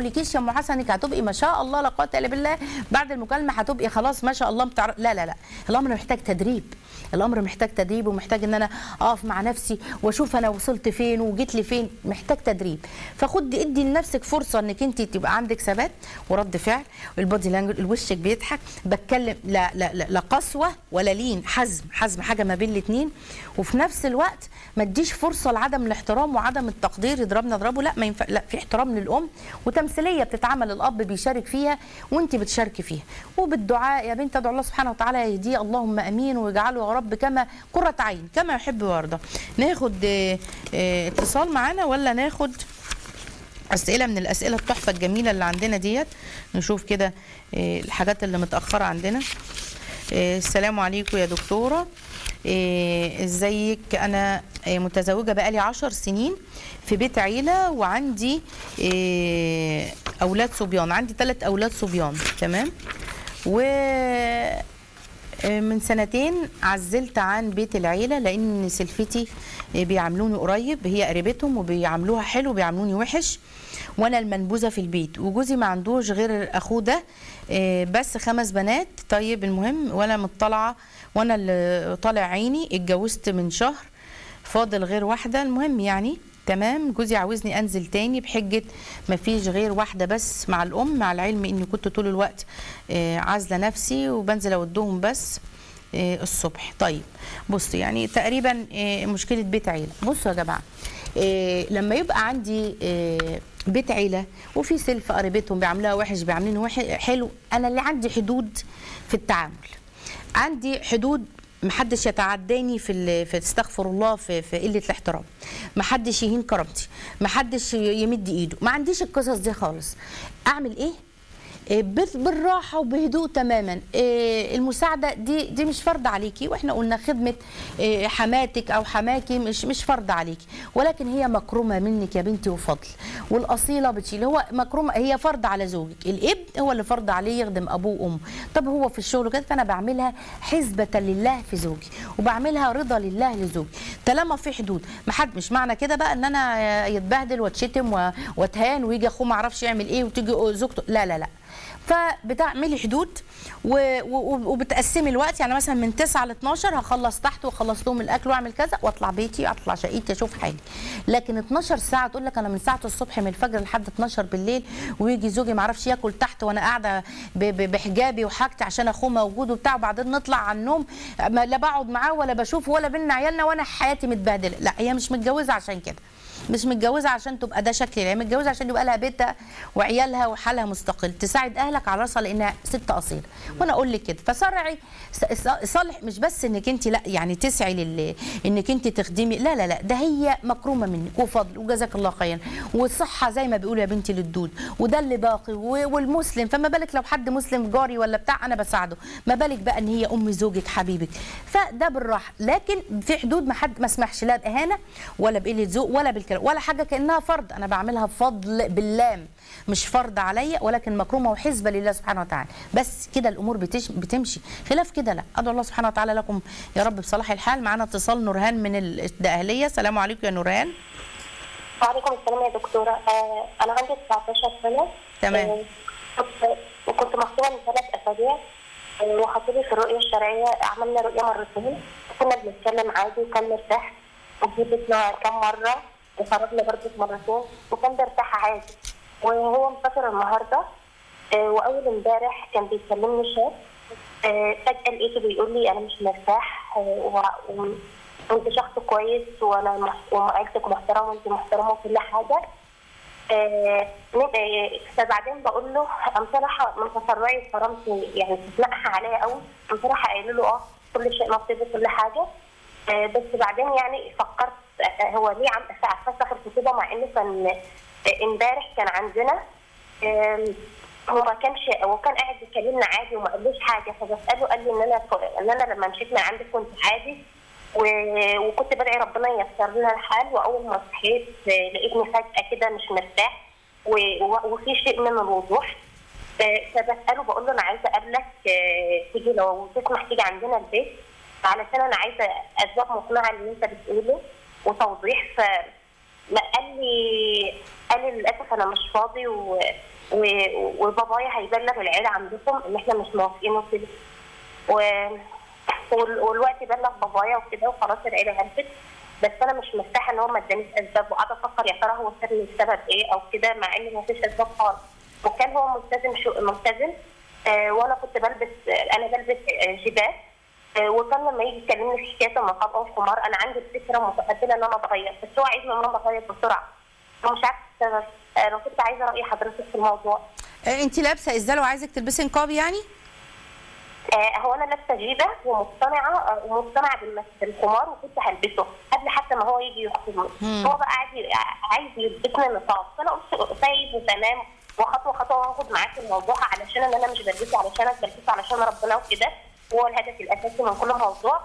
ام حسنك هتبقي ما شاء الله لا قوه الا بالله بعد المكالمه هتبقي خلاص ما شاء الله بتعرف لا لا لا الامر محتاج تدريب الامر محتاج تدريب ومحتاج ان انا اقف مع نفسي واشوف انا وصلت فين وجيت لفين محتاج تدريب فخد ادي لنفسك فرصه انك انت تبقى عندك ثبات ورد فعل البودي لانجوج وشك بيضحك بتكلم لا لا لا, لا قسوه ولا لين حزم حزم حاجه ما بين الاثنين وفي نفس الوقت ما تديش فرصه لعدم الاحترام وعدم التقدير يضربنا اضربه لا ما ينفع لا في احترام للام وتمثيليه بتتعمل الاب بيشارك فيها وانت بتشاركي فيها وبالدعاء يا بنت ادعو الله سبحانه وتعالى يهديه اللهم امين ويجعله يا رب كما قرة عين كما يحب ويرضى ناخد آه، آه، اتصال معانا ولا ناخد اسئله من الاسئله التحفه الجميله اللي عندنا ديت نشوف كده آه، الحاجات اللي متاخره عندنا آه، السلام عليكم يا دكتوره آه، ازيك انا آه، متزوجه بقالي عشر سنين في بيت عيله وعندي آه، اولاد صبيان عندي ثلاث اولاد صبيان تمام و من سنتين عزلت عن بيت العيله لان سلفتي بيعاملوني قريب هي قريبتهم وبيعاملوها حلو وبيعاملوني وحش وانا المنبوذه في البيت وجوزي ما عندوش غير اخوه ده آه، بس خمس بنات طيب المهم وانا مطلعه وانا اللي طالع عيني اتجوزت من شهر فاضل غير واحده المهم يعني تمام جوزي عاوزني انزل تاني بحجه مفيش غير واحده بس مع الام مع العلم اني كنت طول الوقت آه، عازله نفسي وبنزل اودهم بس آه، الصبح طيب بصوا يعني تقريبا آه، مشكله بيت عيله بصوا يا جماعه آه، لما يبقى عندي آه، بيت عيله وفي سلف قريبتهم بيعملوها وحش بيعملوني وحش حلو انا اللي عندي حدود في التعامل عندي حدود محدش يتعداني في ال- في استغفر الله في في قله الاحترام محدش يهين كرامتي محدش يمد ايده ما عنديش القصص دي خالص اعمل ايه إيه، بث- بالراحه وبهدوء تماما إيه، المساعده دي دي مش فرض عليكي واحنا قلنا خدمه إيه، حماتك او حماكي مش مش فرض عليكي ولكن هي مكرومه منك يا بنتي وفضل والاصيله بتشيل هو مكرومه هي فرض على زوجك الابن هو اللي فرض عليه يخدم ابوه وامه طب هو في الشغل كده فانا بعملها حسبه لله في زوجي وبعملها رضا لله لزوجي طالما في حدود ما حد مش معنى كده بقى ان انا يتبهدل واتشتم و- واتهان ويجي اخوه ما اعرفش يعمل ايه وتيجي زوجته لا لا لا فبتعملي حدود و- و- وبتقسمي الوقت يعني مثلا من 9 ل 12 هخلص تحت واخلص لهم الاكل واعمل كذا واطلع بيتي اطلع شقتي اشوف حالي لكن 12 ساعه تقول لك انا من ساعه الصبح من الفجر لحد 12 بالليل ويجي زوجي ما اعرفش ياكل تحت وانا قاعده ب- ب- بحجابي وحاجتي عشان اخوه موجود وبتاع وبعدين نطلع على النوم ما- لا بقعد معاه ولا بشوفه ولا بينا عيالنا وانا حياتي متبهدله لا هي مش متجوزه عشان كده مش متجوزه عشان تبقى ده شكل هي متجوزه عشان يبقى لها بيتها وعيالها وحالها مستقل تساعد اهلك على راسها لانها ست اصيله وانا اقول لك كده فسرعي ص- ص- صالح مش بس انك انت لا يعني تسعي لل انك انت تخدمي لا لا لا ده هي مكرومه منك وفضل وجزاك الله خيرا والصحه زي ما بيقولوا يا بنتي للدود وده اللي باقي و- والمسلم فما بالك لو حد مسلم جاري ولا بتاع انا بساعده ما بالك بقى ان هي ام زوجك حبيبك فده بالراحه لكن في حدود ما حد ما اسمحش لا باهانه ولا بقله ذوق ولا بالكلام ولا حاجه كانها فرض انا بعملها بفضل باللام مش فرض عليا ولكن مكرومه وحسبه لله سبحانه وتعالى بس كده الامور بتش... بتمشي خلاف كده لا ادعو الله سبحانه وتعالى لكم يا رب بصلاح الحال معانا اتصال نورهان من الدقهليه السلام عليكم يا نورهان وعليكم السلام يا دكتورة آه أنا عندي 19 سنة تمام. آه كنت وكنت مخطوبة من ثلاث أسابيع آه وخطيبي في الرؤية الشرعية عملنا رؤية مرتين كنا بنتكلم عادي وكان مرتاح وجيبتنا كم مرة وخرجنا برضه مرتين وكان بيرتاح عادي وهو مسافر النهاردة آه وأول امبارح كان بيكلمني شاب آه فجأة لقيته بيقول لي أنا مش مرتاح آه و- و- وأنت شخص كويس وأنا مح- وعيلتك محترمة وأنت محترمة وكل حاجة آه، من- آه، فبعدين بقول له قام صراحه من تسرعي وكرامتي يعني تتنقح عليا قوي قام صراحه قايل له اه كل شيء نصيب وكل حاجه آه، بس بعدين يعني فكرت آه، هو ليه عم فسخ الخطوبه مع انه كان آه، امبارح كان عندنا آم، هو ما كانش هو كان قاعد بيكلمنا عادي وما قالوش حاجه فبساله قال لي ان انا ان انا لما مشيت من عندك كنت عادي و- وكنت بدعي ربنا ييسر لنا الحال واول ما صحيت آه، لقيتني فجاه كده مش مرتاح و- و- وفي شيء من الوضوح آه، فبساله بقول له انا عايزه اقابلك آه، تيجي لو تسمح تيجي عندنا البيت علشان انا عايزه اسباب مقنعه اللي انت بتقوله وتوضيح ف لا قال لي قال لي للاسف انا مش فاضي و... و... وبابايا هيبلغ العيله عندكم ان احنا مش موافقين وكده و... وال- والوقت بلغ بابايا وكده وخلاص العيله عرفت بس انا مش مرتاحه ان هو ما ادانيش اسباب وقاعده افكر يا ترى هو سابني السبب ايه او كده مع ان ما فيش اسباب خالص وكان هو ملتزم شو ملتزم آه وانا كنت بلبس آه انا بلبس آه جيبات آه وكان لما يجي يكلمني في حكايه المقام والخمار انا عندي الفكره متقبله ان انا اتغير بس هو عايزني ان انا اتغير بسرعه ومش عارفه السبب آه، انا كنت عايزه راي حضرتك في الموضوع آه، انت لابسه ازاله وعايزك تلبسي نقاب يعني آه، هو انا لابسه جيبه ومقتنعه آه، ومقتنعه بالمس- بالخمار وكنت هلبسه قبل حتى ما هو يجي يخطبني هو بقى عايز عايز يلبسني نقاب فانا قلت طيب وتمام وخطوه خطوه واخد معاك الموضوع علشان ان انا مش بلبسه علشانك بلبسه علشان ربنا وكده هو الهدف الاساسي من كل موضوع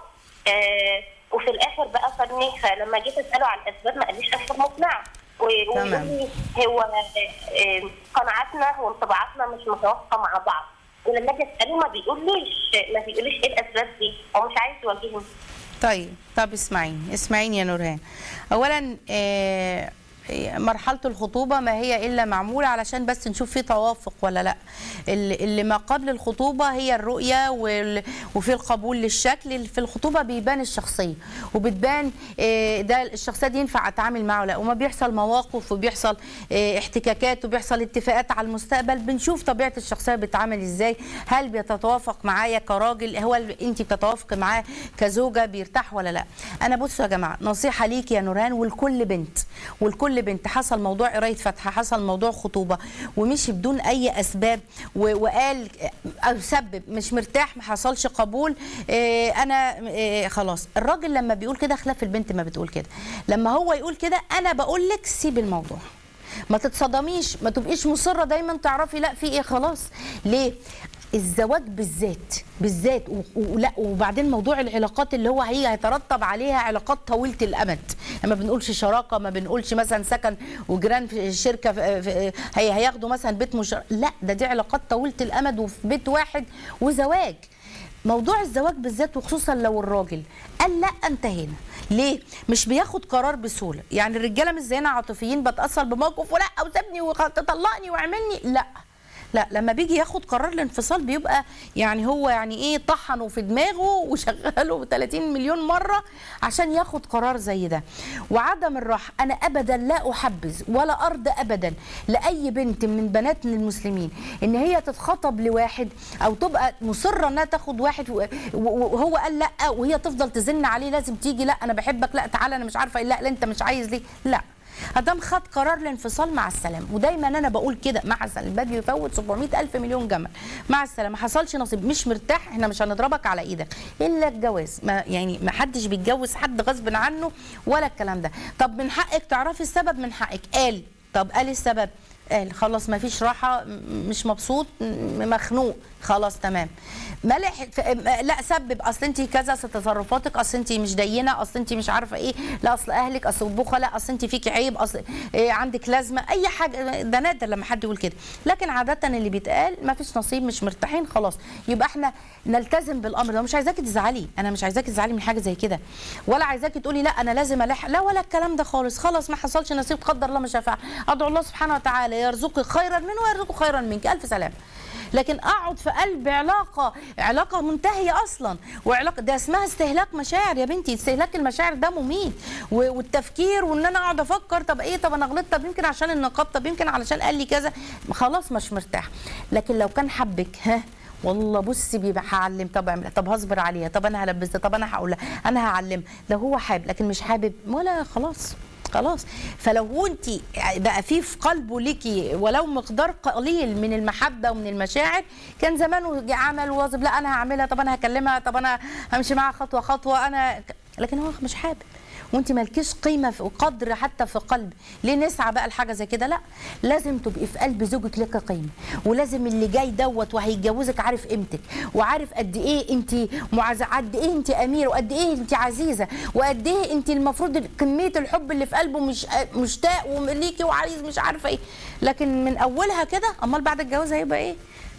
آه وفي الاخر بقى صدني لما جيت اساله عن الاسباب ما قاليش اسباب مقنعه و- ويقول تمام. لي هو آه، آه، قناعاتنا وانطباعاتنا مش متوافقه مع بعض ولما اجي اساله ما بيقوليش ما بيقوليش ايه الاسباب دي هو مش عايز يواجهني طيب طب اسمعيني اسمعيني يا نورهان اولا آه، مرحلة الخطوبة ما هي إلا معمولة علشان بس نشوف في توافق ولا لا اللي اللي ما قبل الخطوبة هي الرؤية وال- وفي القبول للشكل في الخطوبة بيبان الشخصية وبتبان آه، ده الشخصية دي ينفع أتعامل معه ولا لا وما بيحصل مواقف وبيحصل آه، احتكاكات وبيحصل اتفاقات على المستقبل بنشوف طبيعة الشخصية بتعامل ازاي هل بيتوافق معايا كراجل هو انت بتتوافقي معاه كزوجة بيرتاح ولا لا انا بصوا يا جماعة نصيحة ليكي يا نوران ولكل بنت ولكل بنت حصل موضوع قراية فاتحة حصل موضوع خطوبة ومشي بدون اي اسباب و- وقال او سبب مش مرتاح ما حصلش قبول آه، انا آه، خلاص الراجل لما بيقول كده خلاف البنت ما بتقول كده لما هو يقول كده انا بقول لك سيب الموضوع ما تتصدميش ما تبقيش مصره دايما تعرفي لا في ايه خلاص ليه الزواج بالذات بالذات و- ولا وبعدين موضوع العلاقات اللي هو هي هيترتب عليها علاقات طويله الامد ما بنقولش شراكه ما بنقولش مثلا سكن وجيران في الشركه في في هي هياخدوا مثلا بيت مش لا ده دي علاقات طويله الامد وفي بيت واحد وزواج موضوع الزواج بالذات وخصوصا لو الراجل قال لا انتهينا ليه مش بياخد قرار بسهوله يعني الرجاله مش زينا عاطفيين بتاثر بموقف ولا او سابني وتطلقني واعملني لا لا لما بيجي ياخد قرار الانفصال بيبقى يعني هو يعني ايه طحنه في دماغه وشغله 30 مليون مره عشان ياخد قرار زي ده وعدم الراحه انا ابدا لا احبذ ولا ارضى ابدا لاي بنت من بنات المسلمين ان هي تتخطب لواحد او تبقى مصره انها تاخد واحد و- و- وهو قال لا وهي تفضل تزن عليه لازم تيجي لا انا بحبك لا تعالى انا مش عارفه إيه، لا لا انت مش عايز ليه لا ادام خد قرار الانفصال مع السلامه ودايما انا بقول كده مع السلامه الباب يفوت 700 الف مليون جمل مع السلامه ما حصلش نصيب مش مرتاح احنا مش هنضربك على ايدك الا الجواز ما يعني ما حدش بيتجوز حد غصب عنه ولا الكلام ده طب من حقك تعرفي السبب من حقك قال طب قال السبب قال خلاص ما فيش راحه م- مش مبسوط م- مخنوق خلاص تمام ملح ف- لا سبب اصل انت كذا اصل تصرفاتك اصل انت مش دينه اصل انت مش عارفه ايه لا اصل اهلك اصل بخله لا اصل انت فيكي عيب اصل إيه عندك لازمه اي حاجه ده نادر لما حد يقول كده لكن عاده اللي بيتقال ما فيش نصيب مش مرتاحين خلاص يبقى احنا نلتزم بالامر ده مش عايزاكي تزعلي انا مش عايزاكي تزعلي من حاجه زي كده ولا عايزاكي تقولي لا انا لازم الح لا ولا الكلام ده خالص خلاص ما حصلش نصيب قدر الله مش هفعل ادعو الله سبحانه وتعالى يرزقك خيرا منه ويرزقك خيرا منك الف سلام لكن اقعد في قلب علاقه علاقه منتهيه اصلا وعلاقه ده اسمها استهلاك مشاعر يا بنتي استهلاك المشاعر ده مميت و- والتفكير وان انا اقعد افكر طب ايه طب انا غلطت طب يمكن عشان النقاب طب يمكن علشان قال لي كذا خلاص مش مرتاح لكن لو كان حبك ها والله بصي بيبقى هعلم طب اعمل طب هصبر عليها طب انا هلبسها طب انا هقول لها انا هعلم لو هو حابب لكن مش حابب ولا خلاص خلاص فلو انت بقى في في قلبه ليكي ولو مقدار قليل من المحبه ومن المشاعر كان زمانه عمل واظب لا انا هعملها طب انا هكلمها طب انا همشي معاها خطوه خطوه انا لكن هو مش حابب وانت مالكيش قيمه في قدر حتى في قلب ليه نسعى بقى لحاجه زي كده لا لازم تبقي في قلب زوجك لك قيمه ولازم اللي جاي دوت وهيتجوزك عارف قيمتك وعارف قد ايه انت معزه قد ايه انت اميره وقد ايه انت عزيزه وقد ايه انت المفروض كميه الحب اللي في قلبه مش مشتاق وليكي وعايز مش عارفه ايه لكن من اولها كده امال بعد الجواز هيبقى ايه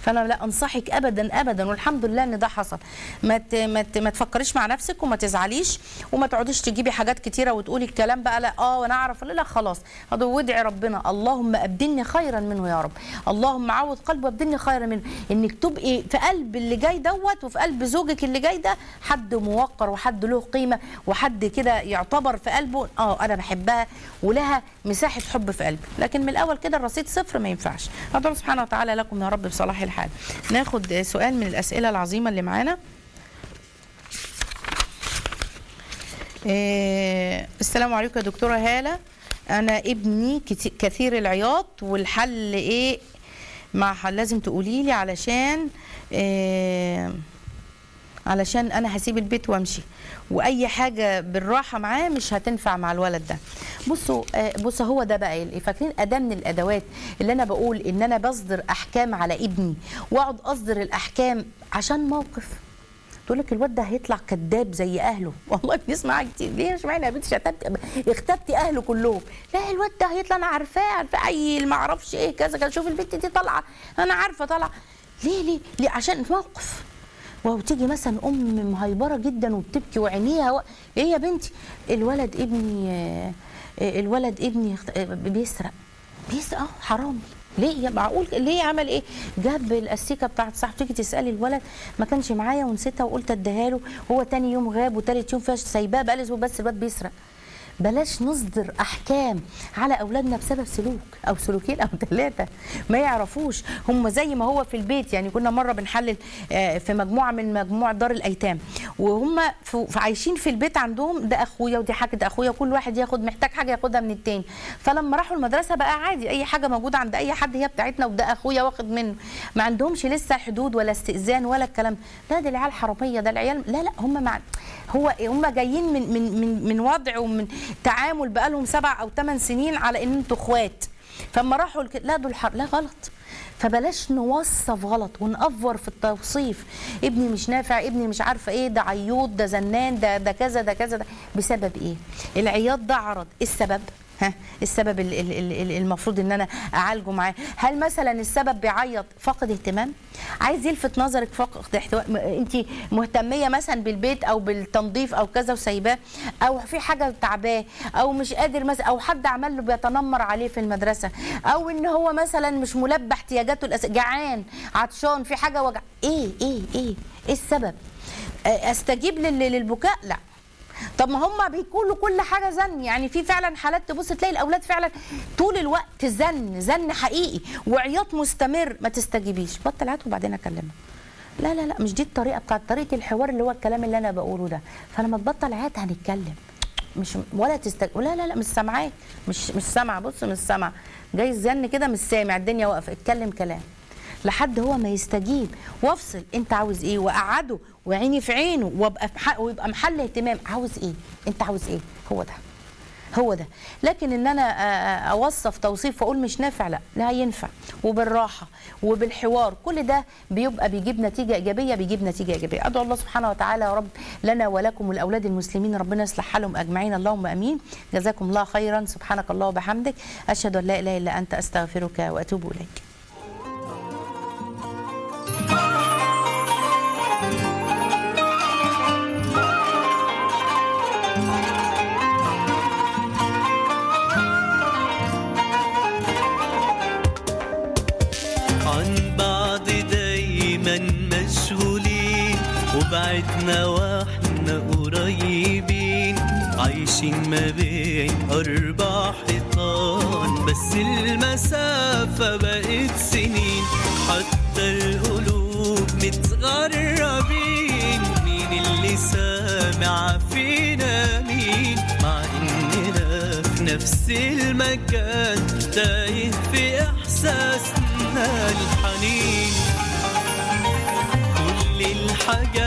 فانا لا انصحك ابدا ابدا والحمد لله ان ده حصل ما ت... ما, ت... ما تفكريش مع نفسك وما تزعليش وما تقعديش تجيبي حاجات كتيره وتقولي الكلام بقى لا اه وانا اعرف لا لا خلاص هذا وادعي ربنا اللهم ابدلني خيرا منه يا رب اللهم عوض قلبي وابدلني خيرا منه انك تبقي في قلب اللي جاي دوت وفي قلب زوجك اللي جاي ده حد موقر وحد له قيمه وحد كده يعتبر في قلبه اه انا بحبها ولها مساحه حب في قلبي لكن من الاول كده الرصيد صفر ما ينفعش ادعو الله سبحانه وتعالى لكم يا رب بصلاح الحال ناخد سؤال من الاسئله العظيمه اللي معانا إيه السلام عليكم يا دكتوره هاله انا ابني كتي- كثير العياط والحل ايه مع حل لازم تقولي لي علشان إيه علشان انا هسيب البيت وامشي واي حاجه بالراحه معاه مش هتنفع مع الولد ده بصوا آه، بصوا هو ده بقى ال- فاكرين اداه من الادوات اللي انا بقول ان انا بصدر احكام على ابني واقعد اصدر الاحكام عشان موقف تقول لك الواد ده هيطلع كذاب زي اهله والله بنسمع كتير ليه مش معنى يا بنتي شتمت اختبتي اهله كلهم لا الواد ده هيطلع انا عارفاه عارفاه عيل ما اعرفش ايه كذا كذا شوف البنت دي طالعه انا عارفه طالعه ليه ليه ليه عشان موقف وتيجي مثلا ام مهيبره جدا وبتبكي وعينيها و... ايه يا بنتي الولد ابني آه، آه، الولد ابني اخت- آه، بيسرق بيسرق اه حرام ليه يا معقول ليه عمل ايه جاب الاستيكه بتاعت صاحبتي تيجي تسالي الولد ما كانش معايا ونسيتها وقلت اديها له هو تاني يوم غاب وتالت يوم فيها سايباه بقى اسبوع بس الواد بيسرق بلاش نصدر احكام على اولادنا بسبب سلوك او سلوكين او ثلاثه ما يعرفوش هم زي ما هو في البيت يعني كنا مره بنحلل آه، في مجموعه من مجموعه دار الايتام وهم في- في- عايشين في البيت عندهم ده اخويا ودي حاجه ده اخويا كل واحد ياخد محتاج حاجه ياخدها من التاني فلما راحوا المدرسه بقى عادي اي حاجه موجوده عند اي حد هي بتاعتنا وده اخويا واخد منه ما عندهمش لسه حدود ولا استئذان ولا الكلام ده ده العيال حراميه ده العيال لا لا هم مع هو هم جايين من من من من وضع ومن تعامل بقالهم سبع او ثمان سنين على ان انتوا اخوات فلما راحوا الك... لا دول حر... لا غلط فبلاش نوصف غلط ونأفور في التوصيف ابني مش نافع ابني مش عارفه ايه ده عيوط ده زنان ده ده كذا ده كذا ده بسبب ايه العياط ده عرض إيه السبب ها السبب ال- ال- ال- ال- المفروض ان انا اعالجه معاه هل مثلا السبب بيعيط فاقد اهتمام عايز يلفت نظرك فاقد احتواء انت مهتميه مثلا بالبيت او بالتنظيف او كذا وسايباه او في حاجه تعباه او مش قادر مثلا او حد عمل له بيتنمر عليه في المدرسه او ان هو مثلا مش ملبى احتياجاته الأس... جعان عطشان في حاجه وجع ايه ايه ايه ايه السبب آه، استجيب لل- للبكاء لا طب ما هم بيقولوا كل حاجه زن يعني في فعلا حالات تبص تلاقي الاولاد فعلا طول الوقت زن زن حقيقي وعياط مستمر ما تستجيبيش بطل عيط وبعدين اكلمك لا لا لا مش دي الطريقه بتاعت طريقه الحوار اللي هو الكلام اللي انا بقوله ده فلما تبطل عيط هنتكلم مش ولا تستج... لا لا لا مش سامعاك مش مش سامعه بص مش سامعه جاي الزن كده مش سامع الدنيا واقفه اتكلم كلام لحد هو ما يستجيب وافصل انت عاوز ايه واقعده وعيني في عينه وابقى في حق ويبقى محل اهتمام عاوز ايه انت عاوز ايه هو ده هو ده لكن ان انا أ- أ- اوصف توصيف واقول مش نافع لا لا ينفع وبالراحه وبالحوار كل ده بيبقى بيجيب نتيجه ايجابيه بيجيب نتيجه ايجابيه ادعو الله سبحانه وتعالى يا رب لنا ولكم والاولاد المسلمين ربنا يصلح حالهم اجمعين اللهم امين جزاكم الله خيرا سبحانك الله وبحمدك اشهد ان لا اله الا انت استغفرك واتوب اليك عن بعض دايما مشغولين وبعدنا واحنا قريبين عايشين ما بين أربع حيطان بس المسافة بقت سنين حتى القلوب متغربين مين اللي سامع فينا مين مع إننا في نفس المكان تايه في إحساسنا الحنين كل الحاجات